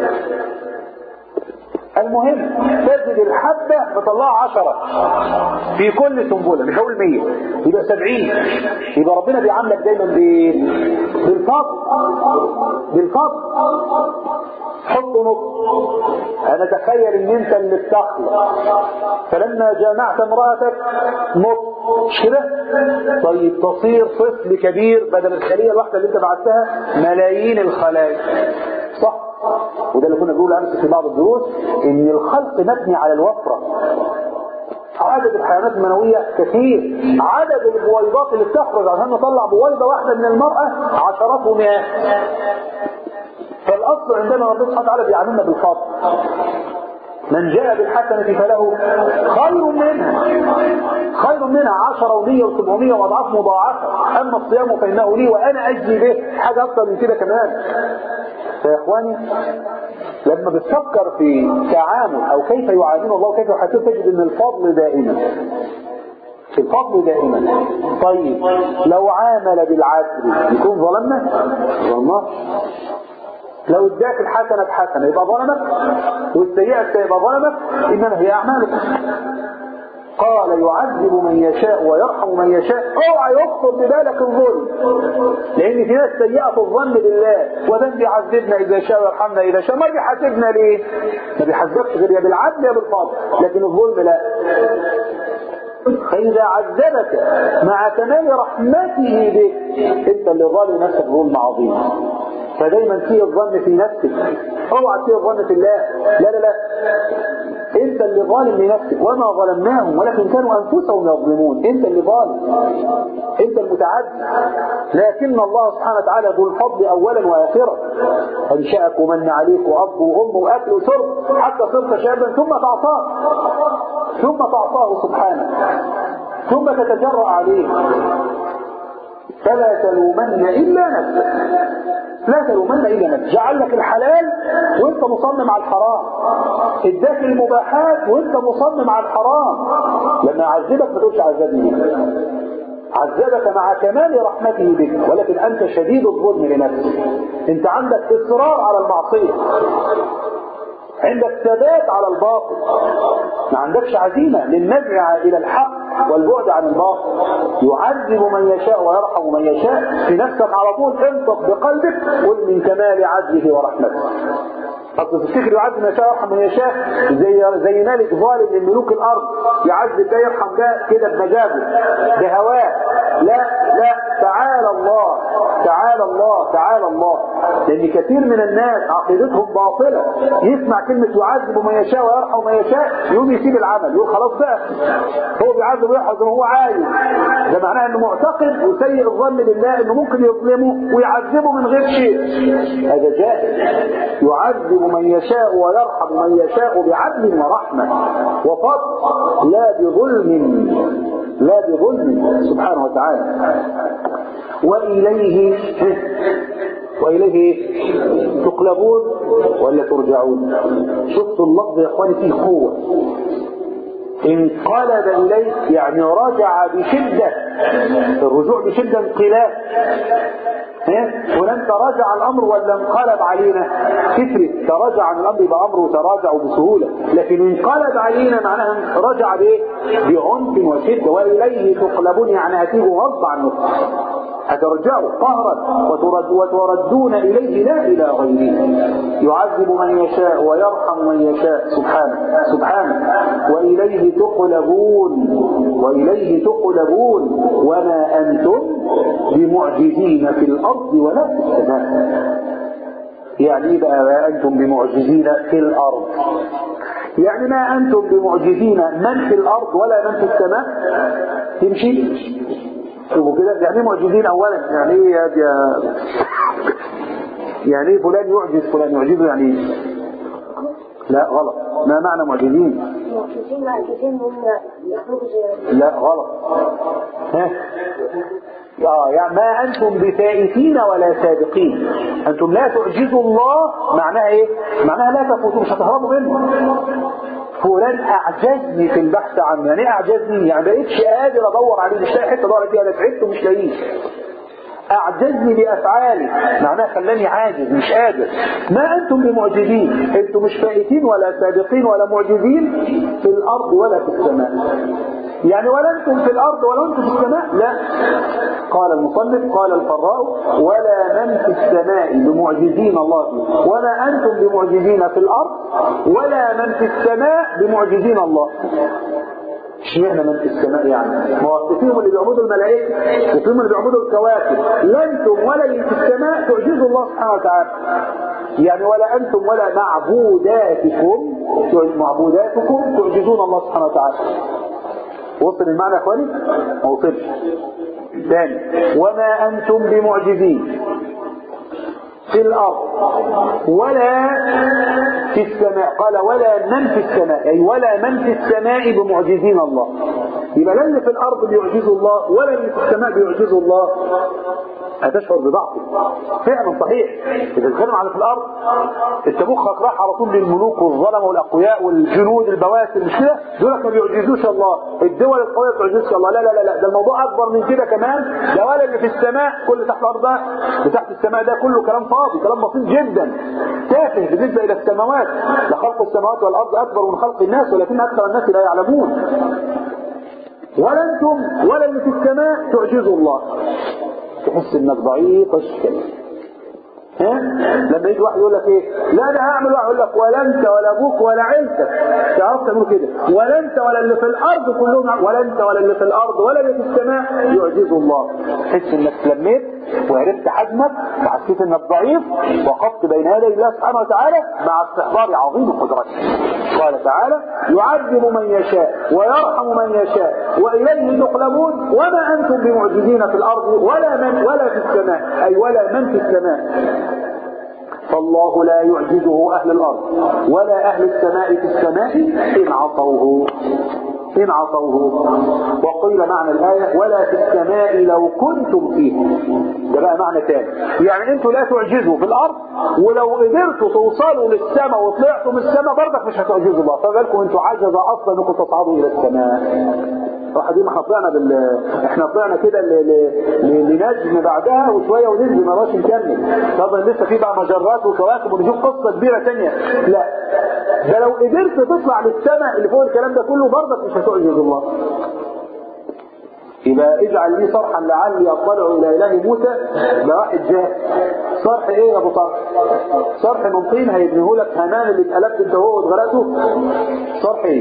المهم تجد الحبة مطلعة عشرة في كل سنبلة مش هقول مية يبقى سبعين يبقى ربنا بيعاملك دايما بايه؟ بالفضل بالفضل حط نص انا تخيل ان انت اللي بتخلق فلما جامعت امرأتك نص مش كده طيب تصير طفل كبير بدل الخلية الواحدة اللي انت بعتها ملايين الخلايا صح وده اللي كنا بنقول امس في بعض الدروس ان الخلق مبني على الوفره عدد الحيوانات المنوية كثير عدد البويضات اللي بتخرج عشان نطلع بويضة واحدة من المرأة عشرات ومئات فالأصل عندنا ربنا سبحانه وتعالى بيعلمنا بالفضل من جاء بالحسنة فله خير منها خير منها عشرة ومية وسبعمية وأضعاف مضاعفة أما الصيام فإنه لي وأنا أجزي به حاجة أكثر من كده كمان فيا إخواني لما بتفكر في تعامل أو كيف يعامل الله وكيف يحاسب تجد أن الفضل دائما الفضل دائما طيب لو عامل بالعدل يكون ظلمنا ظلمنا لو اداك الحسنة بحسنة يبقى ظلمك والسيئة يبقى ظلمك إنما هي أعمالك قال يعذب من يشاء ويرحم من يشاء اوعى يخطر ببالك الظلم لان في ناس سيئه الظن بالله ومن بيعذبنا اذا شاء ويرحمنا اذا شاء ما بيحاسبنا ليه؟ ما بيحاسبكش غير يا بالعدل يا بالفضل لكن الظلم لا فإذا عذبك مع كمال رحمته بك أنت اللي ظالم نفسك ظلم عظيم فدايما في الظن في نفسك اوعى في الظن في الله لا لا لا انت اللي ظالم لنفسك وما ظلمناهم ولكن كانوا انفسهم يظلمون انت اللي ظالم انت المتعدي لكن الله سبحانه وتعالى ذو الفضل اولا واخرا انشاك ومن عليك واب وام واكل وشرب حتى صرت شابا ثم تعصاه ثم تعصاه سبحانه ثم تتجرأ عليه فلا تلومن الا نفسك لا تلومن الا نفسك جعل لك الحلال وانت مصمم على الحرام اداك المباحات وانت مصمم على الحرام لما يعذبك ما تقولش عذبني عذبك مع كمال رحمته بك ولكن انت شديد الظلم لنفسك انت عندك اصرار على المعصيه عندك ثبات على الباطل ما عندكش عزيمة للنزع إلى الحق والبعد عن الباطل يعذب من يشاء ويرحم من يشاء في نفسك على طول انطق بقلبك قل من كمال عدله ورحمته اصل تفتكر يعذب من يشاء ويرحم من يشاء زي زي ملك ظالم من ملوك الارض يعذب ده يرحم ده كده بمزاجه بهواه لا لا تعالى الله الله تعالى الله لان كثير من الناس عقيدتهم باطله يسمع كلمه يعذب من يشاء ويرحم من يشاء يقوم يسيب العمل يقول خلاص بقى هو بيعذب ويرحم زي ما هو عايز ده معناه انه معتقد وسيء الظن بالله انه ممكن يظلمه ويعذبه من غير شيء هذا جاهل يعذب من يشاء ويرحم من يشاء بعدل ورحمه وفضل لا بظلم لا بظلم سبحانه وتعالى وإليه وإليه تقلبون ولا ترجعون شفتوا اللفظ يا اخواني فيه قوة انقلب إليه يعني رجع بشدة الرجوع بشدة انقلاب ولن تراجع الامر ولا انقلب علينا تفرق تراجع عن الامر يبقى امره تراجع بسهوله لكن انقلب علينا معناها رجع بايه؟ بعنف وشده واليه تقلبون يعني هتيجوا غصب عنكم هترجعوا قهرا وترد وتردون اليه لا الى غيره يعذب من يشاء ويرحم من يشاء سبحانه سبحانه واليه تقلبون واليه تقلبون وما انتم بمعجزين في الارض ولا في السماء يعني ايه بقى ما انتم بمعجزين في الارض يعني ما انتم بمعجزين من في الارض ولا من في السماء تمشي شوفوا كده يعني ايه معجزين اولا يعني ايه يا يعني ايه فلان يعجز فلان يعجزه يعني ايه لا غلط ما معنى معجزين معجزين معجزين هم يخرجوا زي لا غلط ها اه يعني ما انتم بفائتين ولا سابقين انتم لا تعجزوا الله معناها ايه معناها لا تفوتوا مش هتهربوا منه فلان اعجزني في البحث عنه يعني ايه اعجزني يعني بقيتش قادر ادور عليه مش لاقي حته ادور فيها انا تعبت ومش لاقيه اعجزني بافعالي معناها خلاني عاجز مش قادر ما انتم بمعجزين انتم مش فائتين ولا سابقين ولا معجزين في الارض ولا في السماء يعني ولا انتم في الارض ولا انتم في السماء لا قال المصنف قال الفراء ولا من في السماء بمعجزين الله فيه ولا انتم بمعجزين في الارض ولا من في السماء بمعجزين الله اشمعنى من في السماء يعني ما هو فيهم اللي بيعبدوا الملائكه وفيهم اللي بيعبدوا الكواكب لا انتم ولا اللي في السماء تعجزوا الله سبحانه وتعالى يعني ولا انتم ولا معبوداتكم معبوداتكم تعجزون الله سبحانه وتعالى وصل المعنى يا اخواني ما وصلش ثاني وما انتم بمعجزين في الارض ولا في السماء قال ولا من في السماء اي ولا من في السماء بمعجزين الله يبقى لا اللي في الارض بيعجزوا الله ولا اللي في السماء بيعجزوا الله هتشعر بضعفه فعلا صحيح اذا تتكلم على في الارض انت مخك راح على طول للملوك والظلمه والاقوياء والجنود البواسل مش كده دول ما بيعجزوش الله الدول القويه ما بتعجزش الله لا لا لا لا ده الموضوع اكبر من كده كمان ده ولا اللي في السماء كل تحت الارض ده تحت السماء ده كله كلام فاضي كلام بسيط جدا تافه بالنسبه الى السماوات لخلق السماوات والارض اكبر من خلق الناس ولكن اكثر الناس لا يعلمون ولا انتم ولا اللي في السماء تعجزوا الله تحس انك ضعيف الشكل ها لما يجي واحد يقول لك ايه لا انا هعمل واحد يقول لك ولا انت ولا ابوك ولا عيلتك تعرف تعملوا كده ولا انت ولا اللي في الارض كلهم ولا انت ولا اللي في الارض ولا اللي في السماء يعجزوا الله تحس انك تلميت وعرفت حجمك وحسيت انك ضعيف وقفت بين يدي الله سبحانه وتعالى مع استحضار عظيم قدرته قال تعالى يعذب من يشاء ويرحم من يشاء واليه تقلبون وما انتم بمعجزين في الارض ولا من ولا في السماء اي ولا من في السماء فالله لا يعجزه أهل الأرض ولا أهل السماء في السماء إن عصوه إن عصوه وقيل معنى الآية ولا في السماء لو كنتم فيه ده بقى معنى تاني يعني انتوا لا تعجزوا في الأرض ولو قدرتوا توصلوا للسماء وطلعتوا من السماء برضك مش هتعجزوا الله فبالكم انتوا عجزة أصلا انكم تصعدوا إلى السماء واحد ما احنا طلعنا بال احنا طلعنا كده ل... ل... لنجم بعدها وشويه وننزل ما بقاش نكمل طبعا لسه في بقى مجرات وكواكب ونشوف قصه كبيره ثانيه لا ده لو قدرت تطلع للسماء اللي فوق الكلام ده كله برضك مش هتعجز الله يبقى اجعل لي صرحا لعلي اطلع الى اله موسى ده واحد جاه صرح ايه يا ابو صرح صرح من طين هيبنيه لك همان اللي اتقلبت انت هو واتغرقته صرح ايه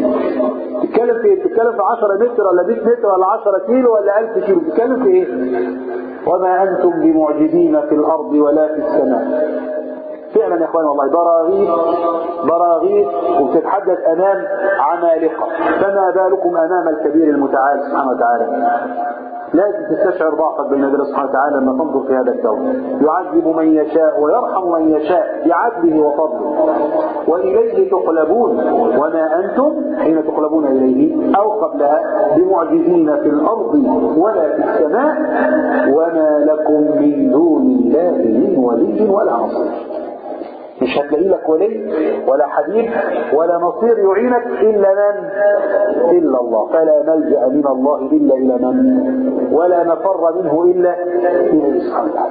تتكلم في ايه بتتكلم في 10 متر ولا 100 متر ولا 10 كيلو ولا 1000 كيلو بتتكلم في ايه وما أنتم بمعجزين في الأرض ولا في السماء فعلا يا اخوان والله براغيث براغيث وبتتحدث امام عمالقه فما بالكم امام الكبير المتعال سبحانه وتعالى لازم تستشعر ضعفك بين يدي سبحانه وتعالى لما تنظر في هذا الكون يعذب من يشاء ويرحم من يشاء بعدله وفضله واليه تقلبون وما انتم حين تقلبون اليه او قبلها بمعجزين في الارض ولا في السماء وما لكم من دون الله من ولي ولا نصير مش هتلاقي لك ولي ولا حبيب ولا نصير يعينك إلا من إلا الله فلا ملجأ من الله إلا إلى من ولا مفر منه إلا إلى سبحانه وتعالى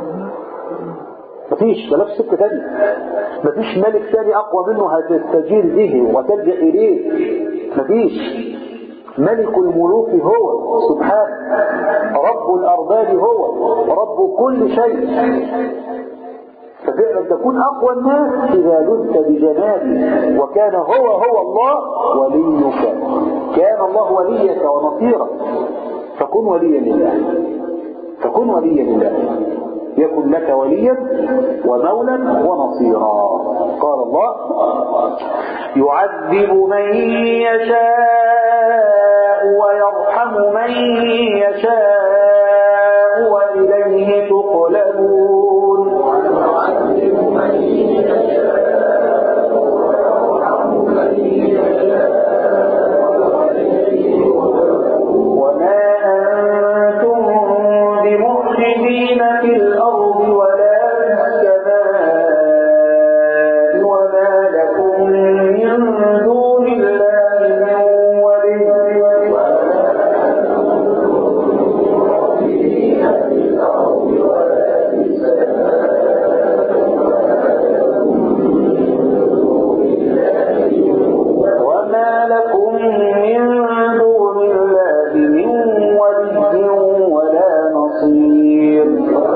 مفيش ده نفس سكة تانية مفيش ملك تاني أقوى منه هتستجير به وتلجأ إليه مفيش ملك الملوك هو سبحانه رب الأرباب هو رب كل شيء ففعلا تكون أقوى الناس إذا لذت بجنابه وكان هو هو الله وليك كان الله وليك ونصيرك فكن وليا لله فكن وليا لله يكن لك وليا ومولا ونصيرا قال الله يعذب من يشاء ويرحم من يشاء وإليه تقلبون وما أنتم بمعجزين في الأرض ولا في السماء وما لكم من دون الله من ولي وما لكم من دون الله من ولي ولا نصير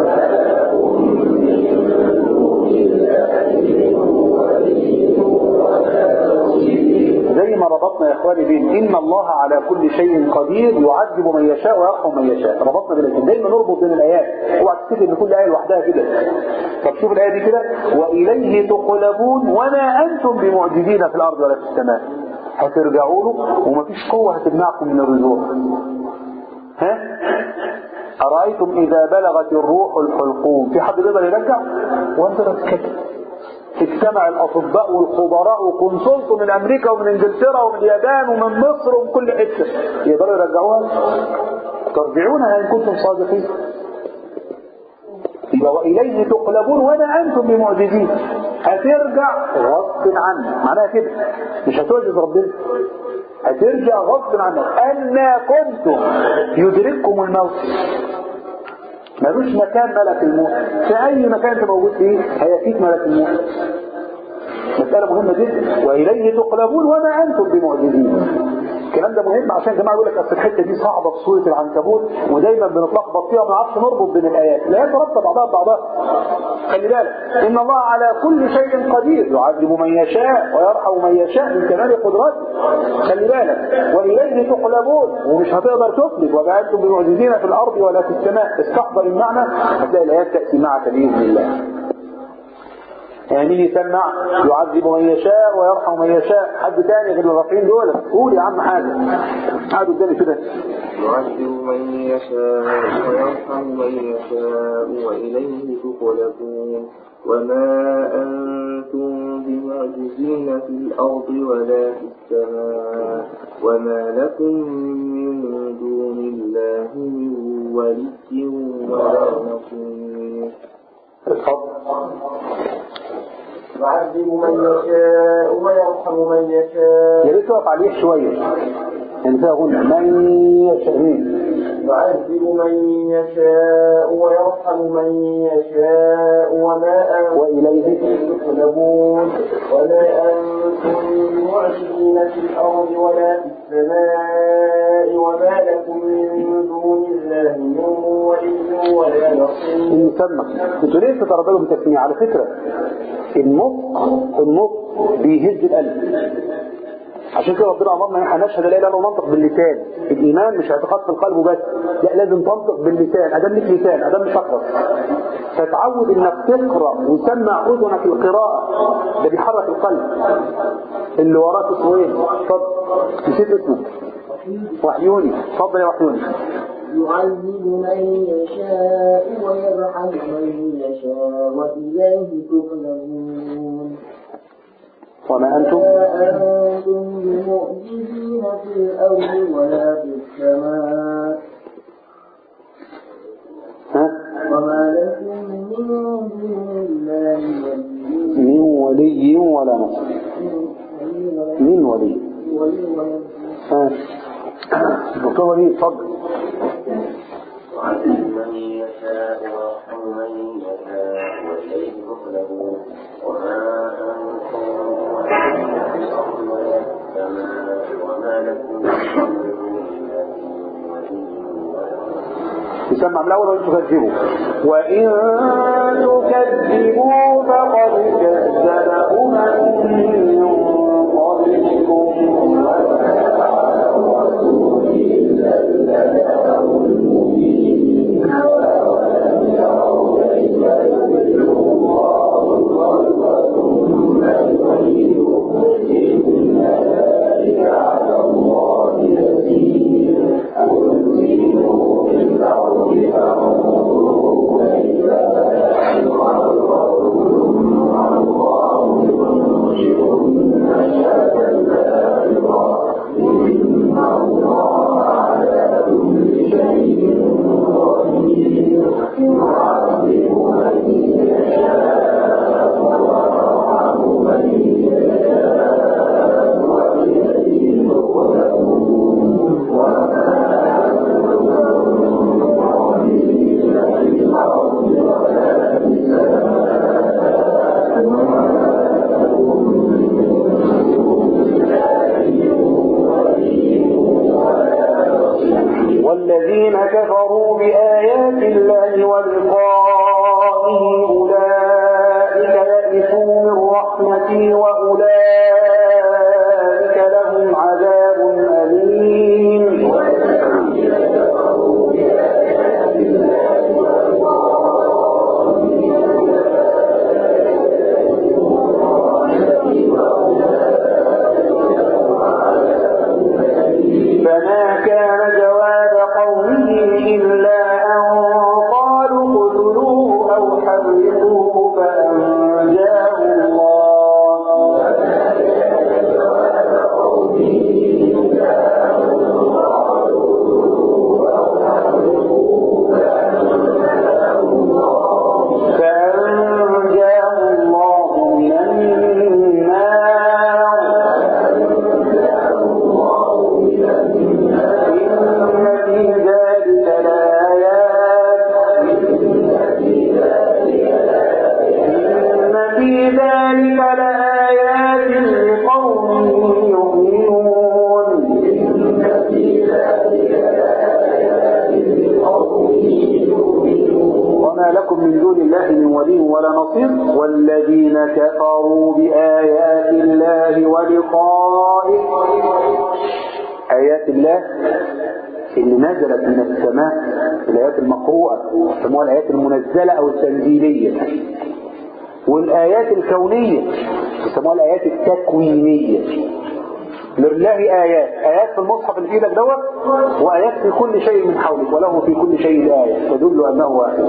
زي ما ربطنا يا اخواني بين ان الله على كل شيء قدير يعذب من يشاء ويرحم من يشاء ربطنا بين الاثنين دايما نربط بين الايات اوعى تفتكر ان كل ايه لوحدها كده طب شوف الايه دي كده واليه تقلبون وما انتم بمعجزين في الارض ولا في السماء هترجعوا له ومفيش قوه هتمنعكم من الرجوع ها أرأيتم إذا بلغت الروح الحلقوم في حد يقدر يرجع وانت تتكتب اجتمع الأطباء والخبراء وكونسلت من أمريكا ومن إنجلترا ومن اليابان ومن مصر ومن كل حتة يقدروا يرجعوها ترجعونها إن كنتم صادقين يبقى وإليه تقلبون وما أنتم بمعجزين هترجع غصب عنك معناها كده مش هتعجز ربنا هترجع غصب عنك أنا كنتم يدرككم الموت ملوش مكان ملك الموت في أي مكان أنت موجود فيه هيأتيك ملك الموت مسألة مهمة جدا وإليه تقلبون وما أنتم بمعجزين الكلام ده مهم عشان جماعة يقول لك أصل الحتة دي صعبة في سورة العنكبوت ودايما بنتلخبط فيها وما نعرفش نربط بين الآيات لا يترتب بعضها ببعضها خلي بالك إن الله على كل شيء قدير يعذب من يشاء ويرحم من يشاء من كمال قدرته خلي بالك وإليه تقلبون ومش هتقدر تقلب وما أنتم بمعجزين في الأرض ولا في السماء استحضر المعنى هتلاقي الآيات تأتي معك بإذن الله يعني مين يسمع يعذب من يشاء ويرحم من يشاء حد تاني غير الرافعين دول قول يا عم حاجه قعدوا قدامي كده يعذب من يشاء ويرحم من يشاء وإليه تقلبون وما أنتم بمعجزين في الأرض ولا في السماء وما لكم من دون الله من ولي ولا نصير اتفضل يعذب من يشاء ويرحم من يشاء يا ريت تقف عليه شويه يعني فيها غنى من يشاء مين يعذب من يشاء ويرحم من يشاء وما أنتم وإليه تقلبون وما أنتم بمعجزين في الأرض ولا في السماء وما لكم من دون الله من ولي ولا نصير المسمى انتوا ليه تترددوا بالتسمية على فكرة النطق النطق بيهز القلب عشان كده ربنا امرنا ان احنا نشهد لا اله الا الله وننطق باللسان الايمان مش اعتقاد في القلب وبس لا لازم تنطق باللسان ادام لك لسان ادام مش اقرا فتعود انك تقرا وسمع اذنك القراءه ده بيحرك القلب اللي وراك اسمه ايه اتفضل نسيت اسمه وحيوني اتفضل يا وحيوني يعذب من يشاء ويرحم من يشاء وإليه تقلبون وما انتم ما أنتم بمعجزين في الأرض ولا في السماء ها وما لكم من دون الله ولي من ولي ولا نصر من ولي ولي ولا ها دكتور ولي اتفضل يعذب من يشاء ويرحم من يشاء وإليه تقلبون وما أنتم بمعجزين ولا في السماء وما لكم من دون الله ولي ولا نصير يسمع من الاول وان تكذبوا وان تكذبوا فقد كذب امم من قبلكم والذين كفروا بآيات الله ولقائه أولئك يئسوا من رحمتي وأولئك لهم عذاب أليم فما كان جواب قومه إلا أن قالوا اقتلوه أو حرقوه فأنجاه الله فأنجاه الله من النار إن في ذلك لآيات إن في ذلك لآيات لقوم يؤمنون وما لكم من دون الله من ولي ولا نصير والذين كفروا بآيات الله ولقائه آيات الله اللي نزلت من السماء الآيات المقروءة يسموها الآيات المنزلة أو التنزيلية والآيات الكونية يسموها الآيات التكوينية لله آيات آيات في المصحف اللي في ايدك دوت وآيات في كل شيء من حولك وله في كل شيء آية تدل أنه واحد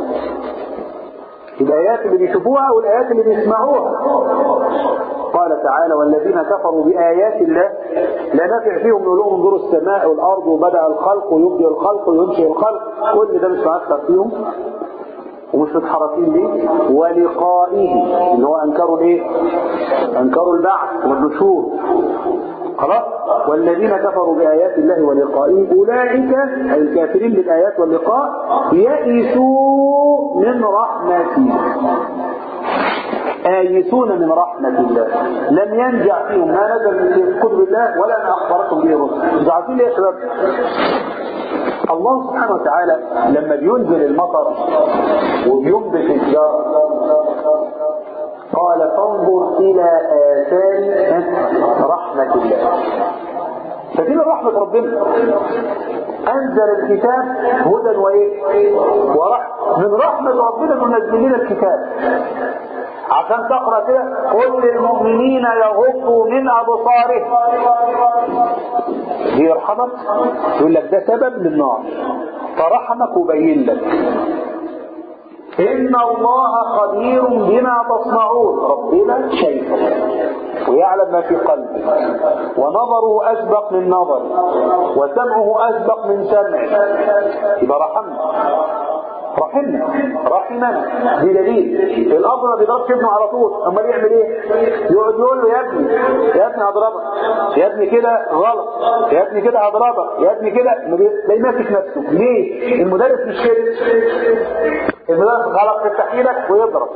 الآيات اللي بيشوفوها والآيات اللي بيسمعوها قال تعالى والذين كفروا بآيات الله لا نفع فيهم نقول لهم انظروا السماء والأرض وبدأ الخلق ويبدأ الخلق وينشئ الخلق كل ده مش مؤثر فيهم ومش متحركين ليه ولقائه اللي هو انكروا الايه انكروا البعث والنشور خلاص والذين كفروا بآيات الله ولقائه أولئك أي الكافرين بالآيات واللقاء يئسوا من رحمته آيسون من رحمة الله لم ينجع فيهم ما نزل من كتب الله ولا ما أخبركم به الرسل انتوا عارفين ليه يا شباب الله سبحانه وتعالى لما بينزل المطر وبينبت الجار قال فانظر إلى آثار رحمة الله فدي من رحمة ربنا أنزل الكتاب هدى وإيه؟ ورحمة من رحمة ربنا منزل لنا الكتاب عشان تقرأ كده قل للمؤمنين يغضوا من أبصارهم دي يرحمك يقول لك ده سبب للنار فرحمك وبين لك إن الله خبير بما تصنعون ربنا شايفك ويعلم ما في قلبك ونظره أسبق من نظر وسمعه أسبق من سمع يبقى رحمنا رحمنا رحمنا دي دليل الاب ما بيضربش ابنه على طول امال يعمل ايه يقعد يقول له يا ابني يا ابني هضربك يا ابني كده غلط يا ابني كده هضربك يا ابني كده لا ماسك نفسه ليه المدرس مش كده المدرس غلط في تحقيقك ويضرب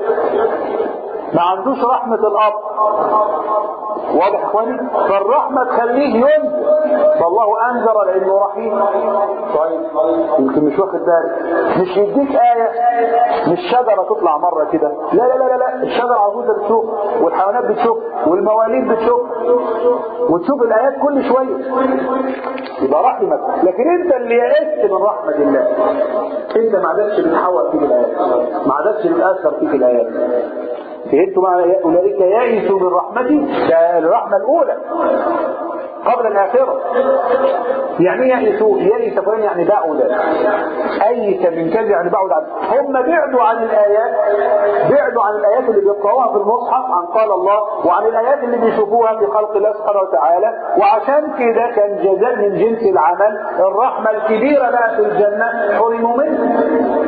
ما عندوش رحمة الأب واضح اخواني فالرحمة تخليه ينذر فالله أنذر لأنه رحيم طيب يمكن مش واخد بالك مش يديك آية مش شجرة تطلع مرة كده لا لا لا لا الشجرة عجوزة بتشوف والحيوانات بتشوف والمواليد بتشوف وتشوف الآيات كل شوية يبقى رحمك لكن انت اللي يئست من رحمة الله انت ما عادتش بتحول فيك الآيات ما عادتش بتأثر فيك الآيات فهمتوا معنى أولئك يئسوا من رحمتي ده الرحمة الأولى قبل الآخرة يعني ايه يئسوا يئس فلان يعني بعد أيس من كذب يعني بعد عن هم بعدوا عن الآيات بعدوا عن الآيات اللي بيقرأوها في المصحف عن قال الله وعن الآيات اللي بيشوفوها في خلق الله سبحانه وتعالى وعشان كده كان جزاء من جنس العمل الرحمة الكبيرة بقى في الجنة حرموا منها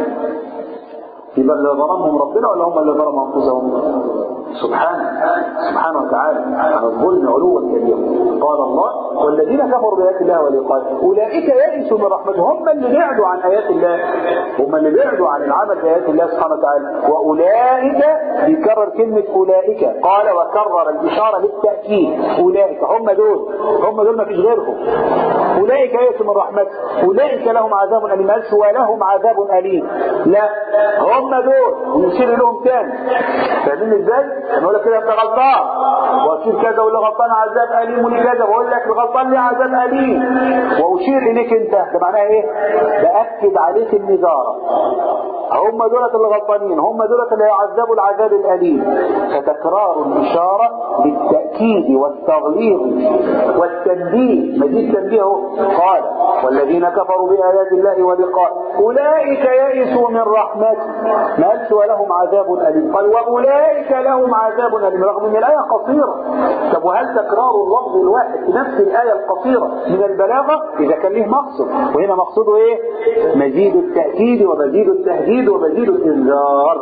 يبقى اللي ظلمهم ربنا ولا هم اللي ظلموا انفسهم سبحانه سبحانه وتعالى عن الظلم علوا كبيرا قال الله والذين كفروا بآيات الله ولقائه أولئك يئسوا من رحمته هم اللي بعدوا عن آيات الله هم اللي بعدوا عن العمل بآيات الله سبحانه وتعالى وأولئك بيكرر كلمة أولئك قال وكرر الإشارة للتأكيد أولئك هم دول هم دول ما فيش غيرهم أولئك يئسوا من رحمته أولئك لهم عذاب أليم قالش ولهم عذاب أليم لا هم دول ويشير لهم تاني فاهمين ازاي؟ نقول لك كده انت غلطان واشير كذا واللي غلطان عذاب اليم واللي كذا بقول لك الغلطان ليه عذاب اليم واشير اليك انت ده معناها ايه؟ باكد عليك النذاره هم دولة اللي غلطانين هم دولة اللي يعذبوا العذاب الأليم فتكرار الإشارة بالتأكيد والتغليظ والتنبيه مزيد تنبيه قال والذين كفروا بآيات الله ولقائه أولئك يئسوا من رحمته ما قالش ولهم عذاب أليم قال وأولئك لهم عذاب أليم رغم أن الآية قصيرة طب وهل تكرار اللفظ الواحد في نفس الآية القصيرة من البلاغة إذا كان له مقصد وهنا مقصده إيه مزيد التأكيد ومزيد التهديد ومزيد الإنذار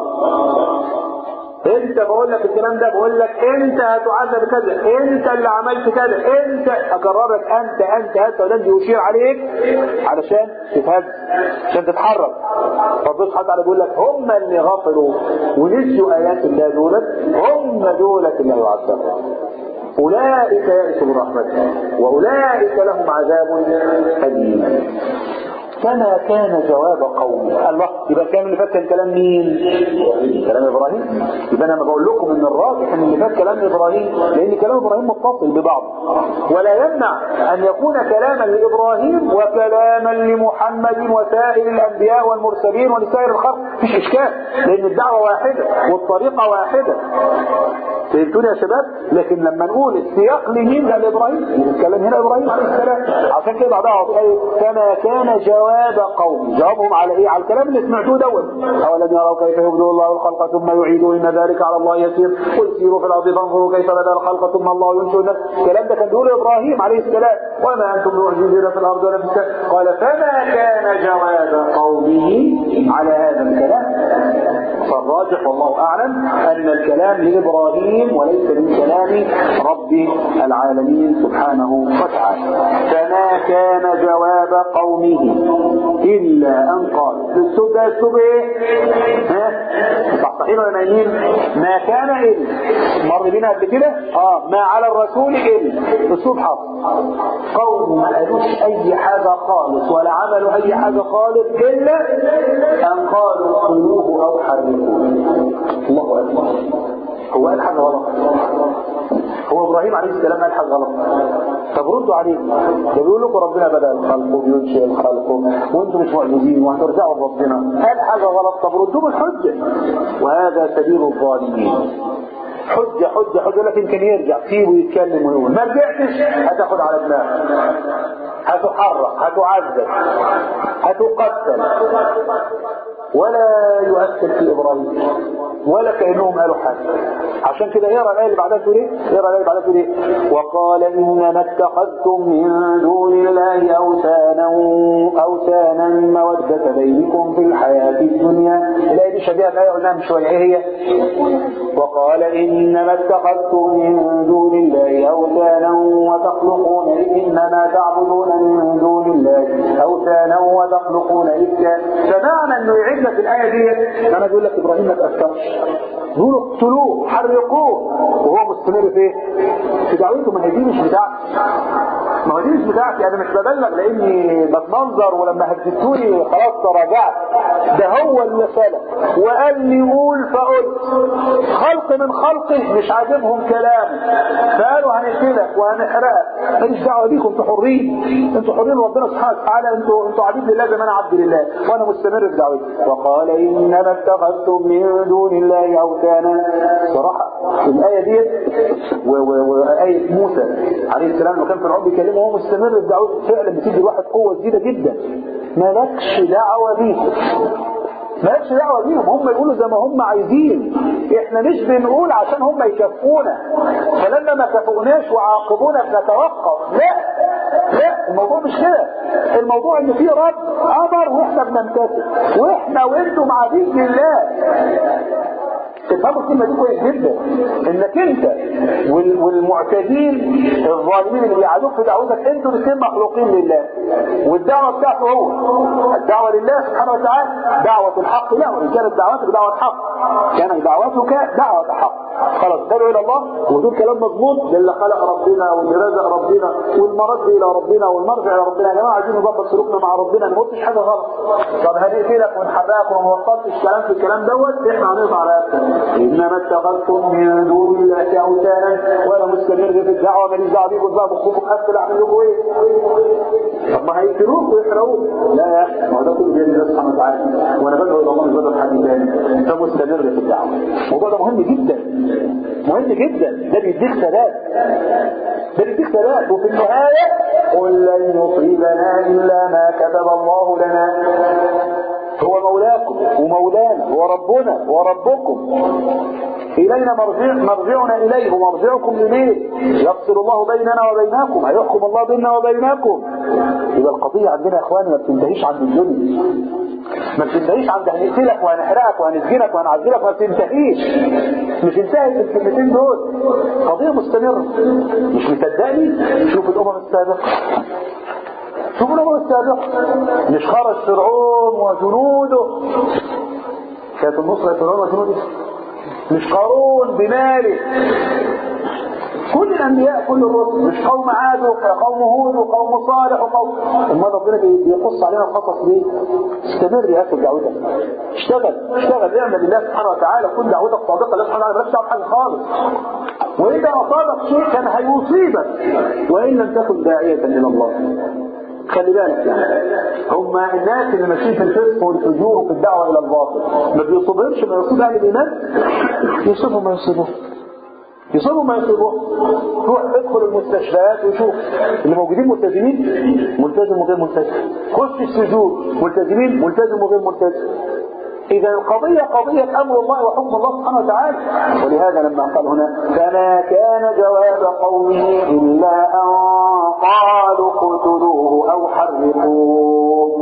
انت بقول لك الكلام ده بقول لك انت هتعذب كذا انت اللي عملت كذا انت اكررك انت انت انت وده بيشير عليك علشان تتهز عشان تتحرك ربنا سبحانه وتعالى بيقول لك هم اللي غفلوا ونسيوا ايات الله دولت هم دولت اللي يعذبون اولئك يئسوا من رحمته واولئك لهم عذاب اليم فما كان جواب قومه الله يبقى كان اللي فات كان كلام مين كلام ابراهيم يبقى انا بقول لكم ان الراجح ان اللي فات كلام ابراهيم لان كلام ابراهيم متصل ببعض ولا يمنع ان يكون كلاما لابراهيم وكلاما لمحمد وسائر الانبياء والمرسلين ولسائر الخلق مفيش اشكال لان الدعوه واحده والطريقه واحده فهمتوني يا شباب لكن لما نقول السياق لمين لا لابراهيم الكلام هنا ابراهيم عليه السلام عشان كده بعدها كما كان جواب قوم جوابهم على ايه على الكلام اللي سمعتوه دوت اولم يروا كيف يبدو الله الخلق ثم يعيده ان ذلك على الله يسير قل سيروا في الارض فانظروا كيف بدا الخلق ثم الله ينشئ النفس الكلام ده كان بيقوله ابراهيم عليه السلام وما انتم معجزين في الارض ولا في السماء قال فما كان جواب قومه على هذا الكلام فالراجح والله اعلم ان الكلام لابراهيم وليس من كلام رب العالمين سبحانه وتعالى فما كان جواب قومه الا ان قال الاسلوب ده اسلوب ايه؟ ها؟ صحيح ولا نايمين؟ ما كان الا مر بينا قبل كده؟ اه ما على الرسول الا اسلوب حصر قوم ما قالوش اي حاجه خالص ولا عملوا اي حاجه خالص الا ان قالوا قلوه او حرموه الله اكبر هو قال حاجة غلط هو ابراهيم عليه السلام قال حاجة غلط طب ردوا عليه ده بيقول لكم ربنا بدأ الخلق وبينشئ الخلق وانتم مش معجزين وهترجعوا لربنا قال حاجة غلط طب ردوا بالحجة وهذا سبيل الظالمين حجة حجة حجة لكن كان يرجع سيبه يتكلم ويقول ما رجعتش هتاخد على دماغك هتحرق هتعذب هتقتل ولا يؤثر في ابراهيم ولا كانهم قالوا حاجه عشان كده يرى الايه اللي بعدها تقول ايه؟ يرى الايه اللي بعدها تقول ايه؟ وقال انما اتخذتم من دون الله اوثانا اوثانا موده بينكم في الحياه الدنيا الايه دي شبيهه بالايه قلناها من شويه ايه هي؟ وقال انما اتخذتم من دون الله اوثانا وتخلقون انما تعبدون من دون الله اوثانا وتخلقون افكا فمعنى انه يعيد لك الايه دي انا بقول لك ابراهيم ما تاثرش يقولوا اقتلوه حرقوه وهو مستمر في ايه؟ في دعوته ما هي دي مش بتاعتي ما هو دي مش بتاعتي انا مش ببلغ لاني بتمنظر ولما هددتوني خلاص تراجعت ده هو اللي سلك وقال لي قول فقلت خلق من خلقه مش عاجبهم كلام فقالوا هنقتلك وهنحرقك ماليش دعوه بيكم انتوا حرين انتوا حرين ربنا سبحانه وتعالى انتوا انتوا عبيد لله زي ما انا عبد لله وانا مستمر في دعوتي وقال انما اتخذتم من دون الله اوثانا صراحه الايه دي وايه موسى عليه السلام لما كان فرعون بيكلمه وهو مستمر في دعوته فعلا بتدي الواحد قوه جديده جدا مالكش دعوه بيهم مالكش دعوه بيهم هم يقولوا زي ما هم عايزين احنا مش بنقول عشان هم يكافئونا فلما ما كافئوناش وعاقبونا بنتوقف لا لا الموضوع مش كده الموضوع ان في رب امر واحنا بنمتثل واحنا وانتم عبيد لله تفهموا الكلمه دي كويس جدا انك انت وال- والمعتدين الظالمين اللي بيعادوك في دعوتك انتوا الاثنين مخلوقين لله والدعوه بتاعته هو الدعوه لله سبحانه وتعالى دعوه الحق له وان كانت دعوتك دعوه حق كانت دعوتك دعوه حق خلاص دعوا الى الله ودول كلام مظبوط ده اللي خلق ربنا واللي رزق ربنا والمرد الى ربنا والمرجع الى ربنا يا جماعه عايزين نظبط سلوكنا مع ربنا ما قلتش حاجه غلط طب هنقتلك ونحرقك وما وصلتش كلام في الكلام دوت احنا هنقطع رقبتك انما اتخذتم من دون الله اوثانا وانا مستمر في الدعوه ماليش دعوه بيكم بقى مخكم قفل اعمل لكم ايه؟ طب ما هيقتلوك ويحرقوك لا يا اخي ما هو ده كله بيد الله سبحانه وتعالى وانا بدعو الى الله مش بدعو حد تاني انت مستمر في الدعوه الموضوع ده مهم جدا مهم جدا ده بيديك ثبات ده بيديك ثبات وفي النهايه قل لن يصيبنا الا ما كتب الله لنا هو مولاكم ومولانا وربنا وربكم إلينا مرجع مرجعنا إليه ومرجعكم إليه يفصل الله بيننا وبينكم هيحكم الله بيننا وبينكم يبقى القضية عندنا يا إخواني ما بتنتهيش عند الدنيا ما بتنتهيش عند هنقتلك وهنحرقك وهنسجنك وهنعذبك ما بتنتهيش مش انتهت الكلمتين دول قضية مستمرة مش مصدقني شوف الأمم السابقة شوفوا الأمم السابقة مش خرج فرعون وجنوده كانت النصرة فرعون وجنوده مش قارون بماله كل الانبياء كل الرسل مش قوم عاد وقوم هود وقوم صالح وقوم امال ربنا بي- بيقص علينا القصص ليه؟ استمر يا اخي بدعوتك اشتغل اشتغل اعمل لله سبحانه وتعالى كل دعوتك صادقه الله سبحانه وتعالى مالكش دعوه بحاجه خالص واذا اصابك شيء كان هيصيبك وان لم تكن داعيه الى الله خلي بالك يعني هم الناس اللي ماشيين في الفسق والفجور وفي الدعوه الى الباطل ما بيصيبهمش ما يصيب اهل الايمان يصيبهم ما يصيبهم يصيبوا ما يصيبوا روح ادخل المستشفيات وشوف اللي موجودين ملتزمين ملتزم وغير ملتزم خش السجود ملتزمين ملتزم وغير ملتزم إذا القضية قضية أمر الله وحكم الله سبحانه وتعالى ولهذا لما قال هنا فما كان جواب قومه إلا أن قالوا اقتلوه أو حرقوه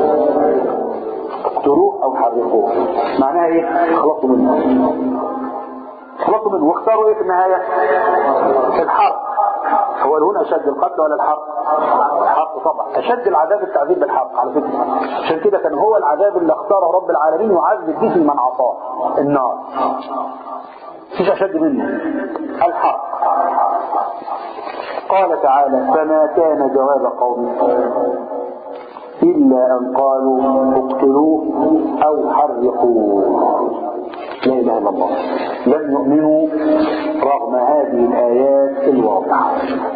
اقتلوه أو حرقوه معناها إيه؟ خلصوا منه خلصوا منه واختاروا ايه في النهاية الحرب هو هنا اشد القتل ولا الحرب الحرب طبعا اشد العذاب التعذيب بالحرب على فكرة عشان كده كان هو العذاب اللي اختاره رب العالمين يعذب به من عصاه النار مفيش اشد منه الحرب قال تعالى فما كان جواب قومه إلا أن قالوا اقتلوه أو حرقوه لا إله إلا الله لم يؤمنوا رغم هذه الآيات الواضحة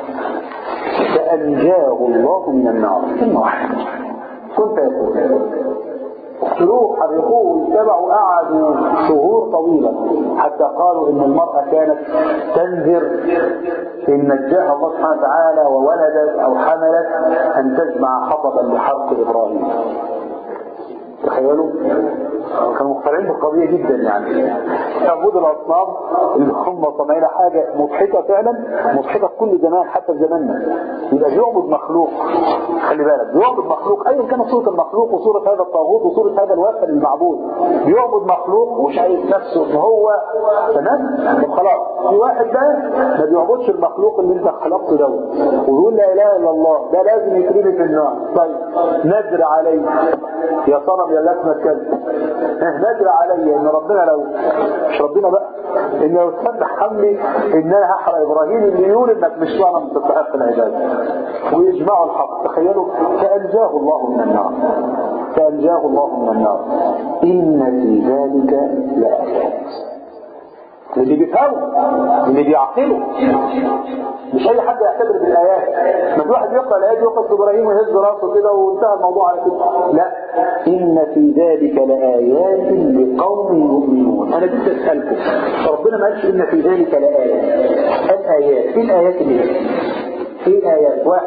فأنجاه الله من النار كلمة واحدة كنت يقول شروق حرقوه واتبعوا قعدوا شهور طويلة حتى قالوا ان المرأة كانت تنذر ان نجاها الله سبحانه وتعالى وولدت او حملت ان تجمع حطبا لحرق ابراهيم تخيلوا كانوا مقتنعين بالقضيه جدا يعني تعبود الاصنام اللي هم صنعين حاجه مضحكه فعلا مضحكه في كل زمان حتى في زماننا يبقى بيعبد مخلوق خلي بالك بيعبد مخلوق ايا كانت صوره المخلوق وصوره هذا الطاغوت وصوره هذا الوثن المعبود بيعبد مخلوق وشايف نفسه ان هو تمام طب خلاص في واحد بقى ما بيعبدش المخلوق اللي انت خلقته دوت ويقول لا اله الا الله ده لازم يترمي في النار طيب نذر عليه يا صنم يا لازمه كذا نذر علي ان ربنا لو مش ربنا بقى ان لو تسمح حملي ان انا هحرق ابراهيم اللي يقول انك مش صنم تستحق العباده ويجمعوا الحق تخيلوا فانجاه الله من النار فانجاه الله من النار ان في ذلك لايات اللي بيفهموا اللي بيعقلوا مش اي حد يعتبر بالايات ما في واحد يقرا الايات يقرا ابراهيم ويهز راسه كده وانتهى الموضوع على كده لا ان في ذلك لايات لقوم يؤمنون انا جيت اسالكم فربنا ما قالش ان في ذلك لايات الايات ايه الايات اللي هي ايه الايات واحد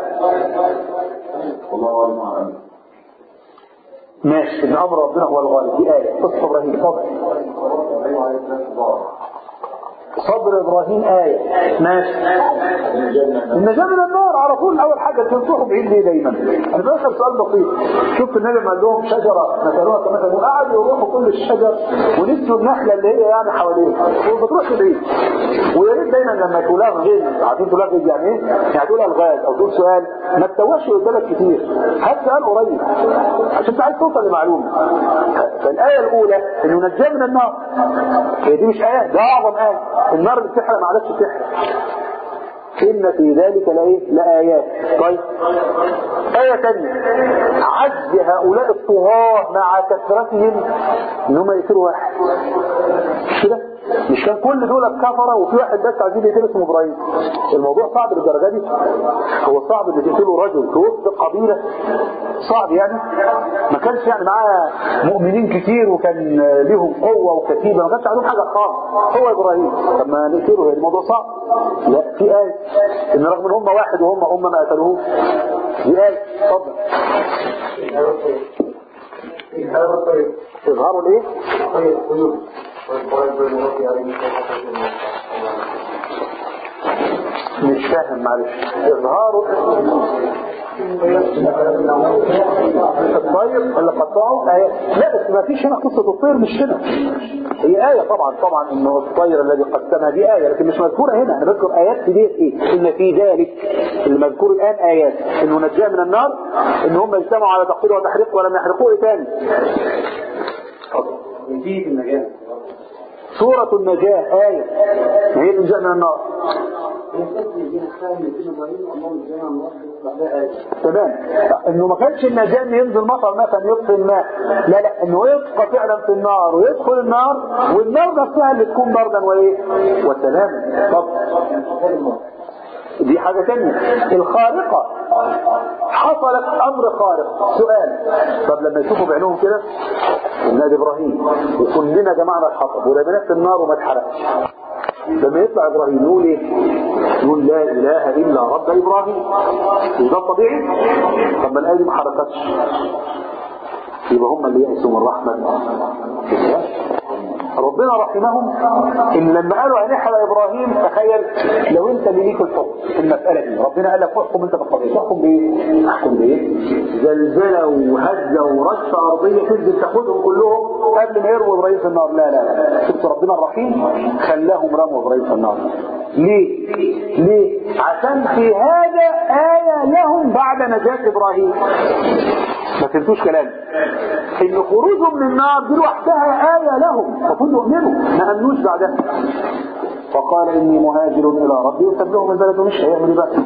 الله أعلم ماشي ان امر ربنا هو الغالب دي ايه قصه ابراهيم صبر صبر ابراهيم ايه ماشي النجاة من النار على طول اول حاجه تنصحوا بعيد ليه دايما انا بسال سؤال بسيط شفت النبي ما لهم شجره مثلوها كمثل وقعدوا يروحوا كل الشجر ونسوا النخله اللي هي يعني حواليه وبتروح بعيد ويا ريت دايما لما تقولها غير عارفين تقولها غير يعني ايه؟ يعني تقول الغاز او تقول سؤال ما تتوهش قدامك كتير هات سؤال قريب عشان انت عايز توصل لمعلومه فالايه الاولى انه نجاه من النار هي دي مش ايه ده اعظم ايه النار اللي بتحرق ما عادتش تحرق إن في ذلك لإيه؟ لآيات طيب آية ثانية عجز هؤلاء الطغاة مع كثرتهم إن هم يقتلوا واحد مش كده؟ مش كان كل دول كفرة وفي واحد بس عايزين يقتل اسمه إبراهيم الموضوع صعب للدرجة دي هو صعب إن تقتلوا رجل في وسط قبيلة صعب يعني ما كانش يعني معاه مؤمنين كتير وكان ليهم قوة وكتيبة ما كانش عندهم حاجة خالص هو إبراهيم طب ما نقتله يعني الموضوع صعب لا في آية إن رغم إن هم واحد وهم أمة ما قتلوه دي آية اتفضل إظهاروا الإيه؟ مش فاهم معلش إظهاروا الطير اللي قطعه آية لا بس ما فيش هنا قصة الطير مش هنا هي آية طبعا طبعا انه الطير الذي قسمها دي آية لكن مش مذكورة هنا انا بذكر آيات في ديت ايه ان في ذلك المذكور الآن آيات انه نجاه من النار ان هم اجتمعوا على تقتيله وتحريقه ولم يحرقوه ايه تاني نجيب النجاة سورة النجاة آية ما هي النجاة من النار تمام انه ما كانش النجاة ان ينزل مطر مثلا يطفي الماء لا لا انه يبقى فعلا في النار ويدخل النار والنار نفسها اللي تكون بردا وايه وسلاما طب دي حاجة تانية الخارقة حصلت امر خارق سؤال طب لما يشوفوا بعينهم كده النادي ابراهيم وكلنا جمعنا الحطب ورميناه في النار وما اتحرقش لما يطلع ابراهيم يقول ايه يقول لا اله الا رب ابراهيم مش ده الطبيعي طب ما الايه دي ما حركتش يبقى هم اللي يأسوا من رحمة ربنا رحمهم ان لما قالوا هنحرق ابراهيم تخيل لو انت اللي ليك الحكم في المساله دي ربنا قال لك احكم انت بالقضيه تحكم بايه؟ احكم بايه؟ زلزله وهزه ورشه ارضيه تنزل تاخدهم كلهم قبل ما يرموا ابراهيم في النار لا لا لا شفت ربنا الرحيم خلاهم رموا ابراهيم في النار ليه؟ ليه؟ عشان في هذا آية لهم بعد نجاة إبراهيم ما فهمتوش كلامي ان خروجهم من النار دي لوحدها آية لهم المفروض يؤمنوا ما امنوش بعدها فقال اني مهاجر الى ربي وساب لهم البلد ومش هيعمل ايه بقى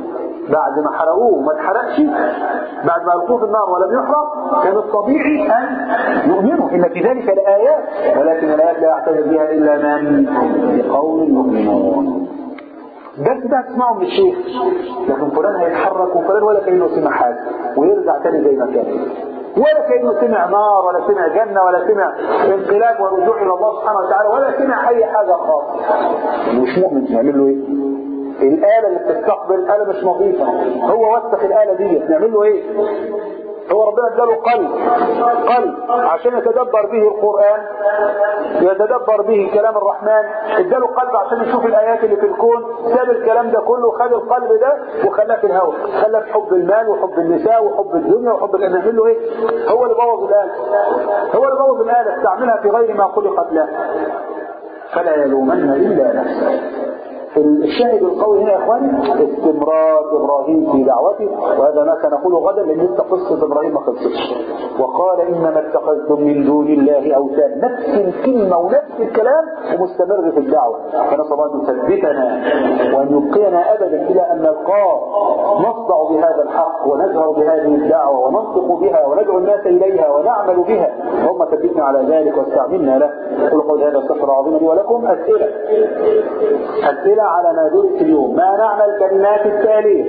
بعد ما حرقوه وما اتحرقش بعد ما القوه في النار ولم يحرق كان الطبيعي ان يؤمنوا ان في ذلك لايات ولكن الايات لا يعتذر بها الا من لقوم يؤمنون الدرس ده هتسمعه من الشيخ لكن فلان هيتحرك وفلان ولا كانه سمع حاجه ويرجع تاني زي ما كان ولا كانه سمع نار ولا سمع جنه ولا سمع انقلاب ورجوع الى الله سبحانه وتعالى ولا سمع اي حاجه خالص مش مؤمن نعمل له ايه؟ الآلة اللي بتستقبل الآلة مش نظيفة هو وسخ الآلة دي نعمل له ايه هو ربنا اداله قلب قلب عشان يتدبر به القرآن يتدبر به كلام الرحمن اداله قلب عشان يشوف الآيات اللي في الكون ساب الكلام ده كله خد القلب ده وخلاه في الهوى خلاه في حب المال وحب النساء وحب الدنيا وحب الآن نعمل له ايه هو اللي بوظ الآلة هو اللي بوظ الآلة استعملها في غير ما خلقت له فلا يلومن إلا نفسه الشاهد القوي هنا يا اخواني استمرار ابراهيم في دعوته وهذا ما سنقوله غدا لان لسه قصه ابراهيم ما خلصتش وقال انما اتخذتم من دون الله اوثان نفس الكلمه ونفس الكلام ومستمر في الدعوه فنسال الله ان يثبتنا وان يبقينا ابدا الى ان نلقاه نصدع بهذا الحق ونجهر بهذه الدعوه وننطق بها وندعو الناس اليها ونعمل بها اللهم ثبتنا على ذلك واستعملنا له اقول قول هذا السفر عظيم لي ولكم اسئله اسئله على ما درس اليوم ما معنى الكلمات التالية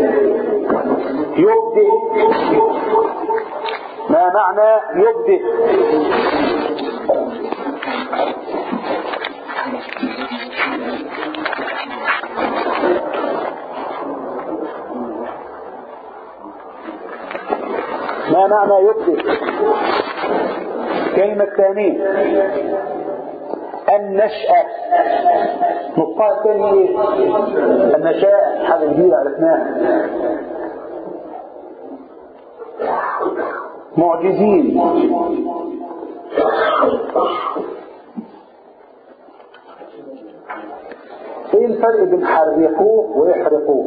يبدئ ما معنى يبدئ ما معنى يبدئ كلمة ثانية النشأة نقطة الثانية ايه؟ النشاء حاجة جديدة عرفناها معجزين ايه الفرق بين حرقوه ويحرقوه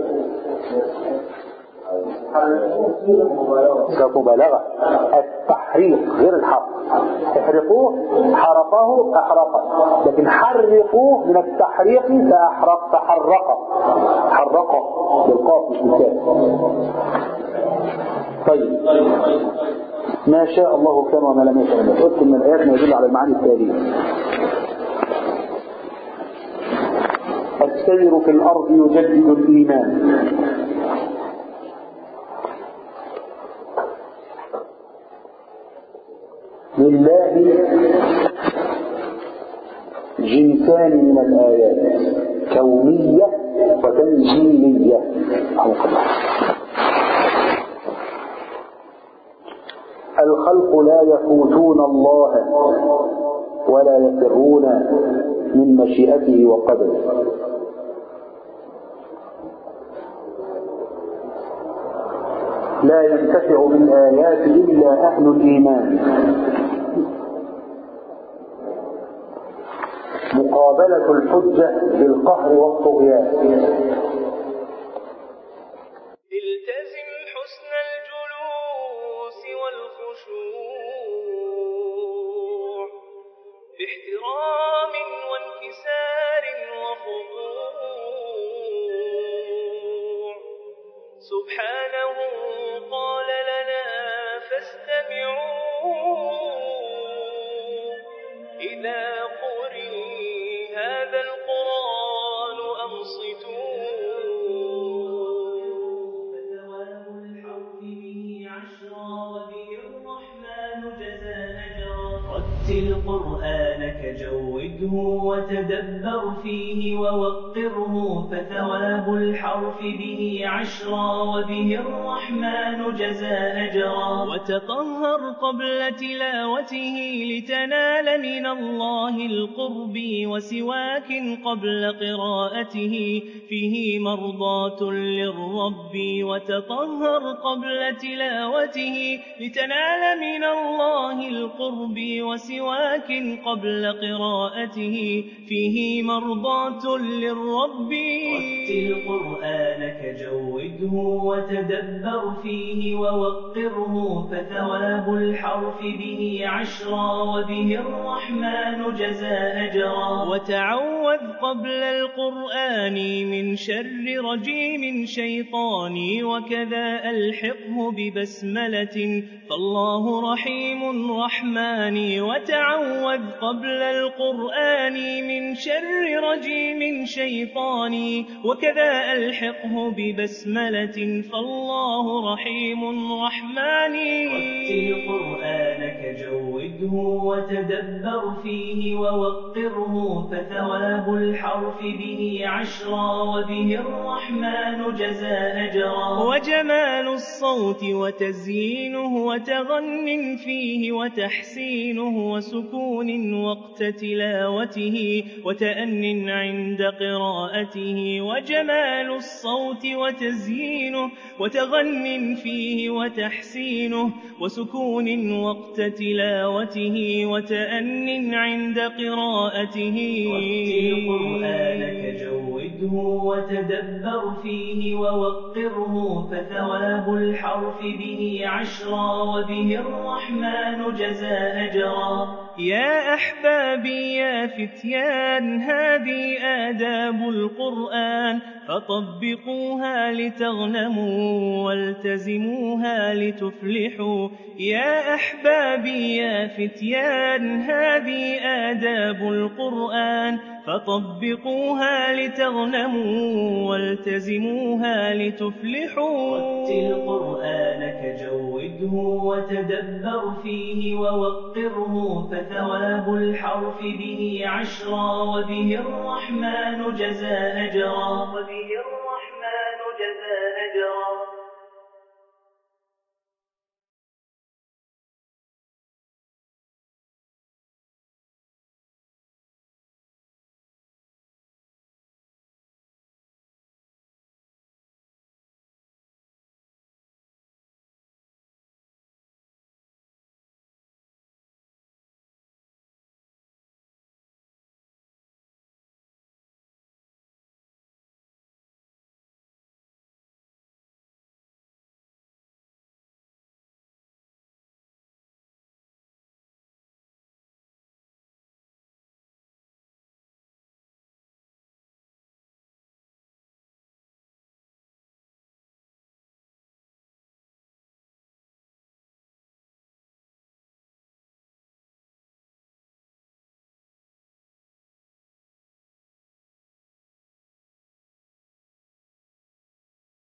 ده مبالغة التحريق غير الحرق احرقوه حرقه احرقه لكن حرقوه من التحريق فاحرق تحرق حرقه بالقاف مش بالكاف طيب ما شاء الله كان وما لم يشاء قلت من الايات ما يدل على المعاني التاليه السير في الارض يجدد الايمان لله جنسان من الآيات كونية وتنزيلية الخلق لا يفوتون الله ولا يفرون من مشيئته وقدره لا ينتفع بالآيات إلا أهل الإيمان مقابلة الحجة بالقهر والطغيان التزم حسن الجلوس والخشوع باحترام وانكسار وخضوع سبحانه قال لنا فاستمعوا إذا قرئ هذا القرآن أنصتوا فثواب الحرف به عشرا وبه الرحمن جزى أجرا رتل قرآنك جوده وتدبر فيه ووقره فثواب الحرف به عشرا وبه الرحمن جزى أجرا وتطهر قبل تلاوته لتنال من الله القرب وسواك قبل قراءته فيه مرضاة للرب وتطهر قبل تلاوته لتنال من الله القرب وسواك سواك قبل قراءته فيه مرضاة للرب رتل قرآنك جوده وتدبر فيه ووقره فثواب الحرف به عشرا وبه الرحمن جزى أجرا وتعوذ قبل القرآن من شر رجيم شيطاني وكذا ألحقه ببسملة فالله رحيم رحماني وتعوذ قبل القرآن من شر رجيم شيطاني وكذا ألحقه ببسملة فالله رحيم رحماني رتل قرآنك جوده وتدبر فيه ووقره فثواب الحرف به عشرا وبه الرحمن جزى أجرا وجمال الصوت وتزيينه وتغن فيه وتحسينه وسكون وقت تلاوته وتأن عند قراءته وجمال الصوت وتزيينه وتغن فيه وتحسينه وسكون وقت تلاوته وتأن عند قراءته رتل قرآنك جوده وتدبر فيه ووقره فثواب الحرف به عشرا وبه الرحمن جزى أجرا يا أحبابي يا فتيان هذه آداب القرآن فطبقوها لتغنموا والتزموها لتفلحوا يا أحبابي يا فتيان هذه آداب القرآن فطبقوها لتغنموا والتزموها لتفلحوا رتل قرآنك جوده وتدبر فيه ووقره فثواب الحرف به عشرا وبه الرحمن جزى أجرا وبه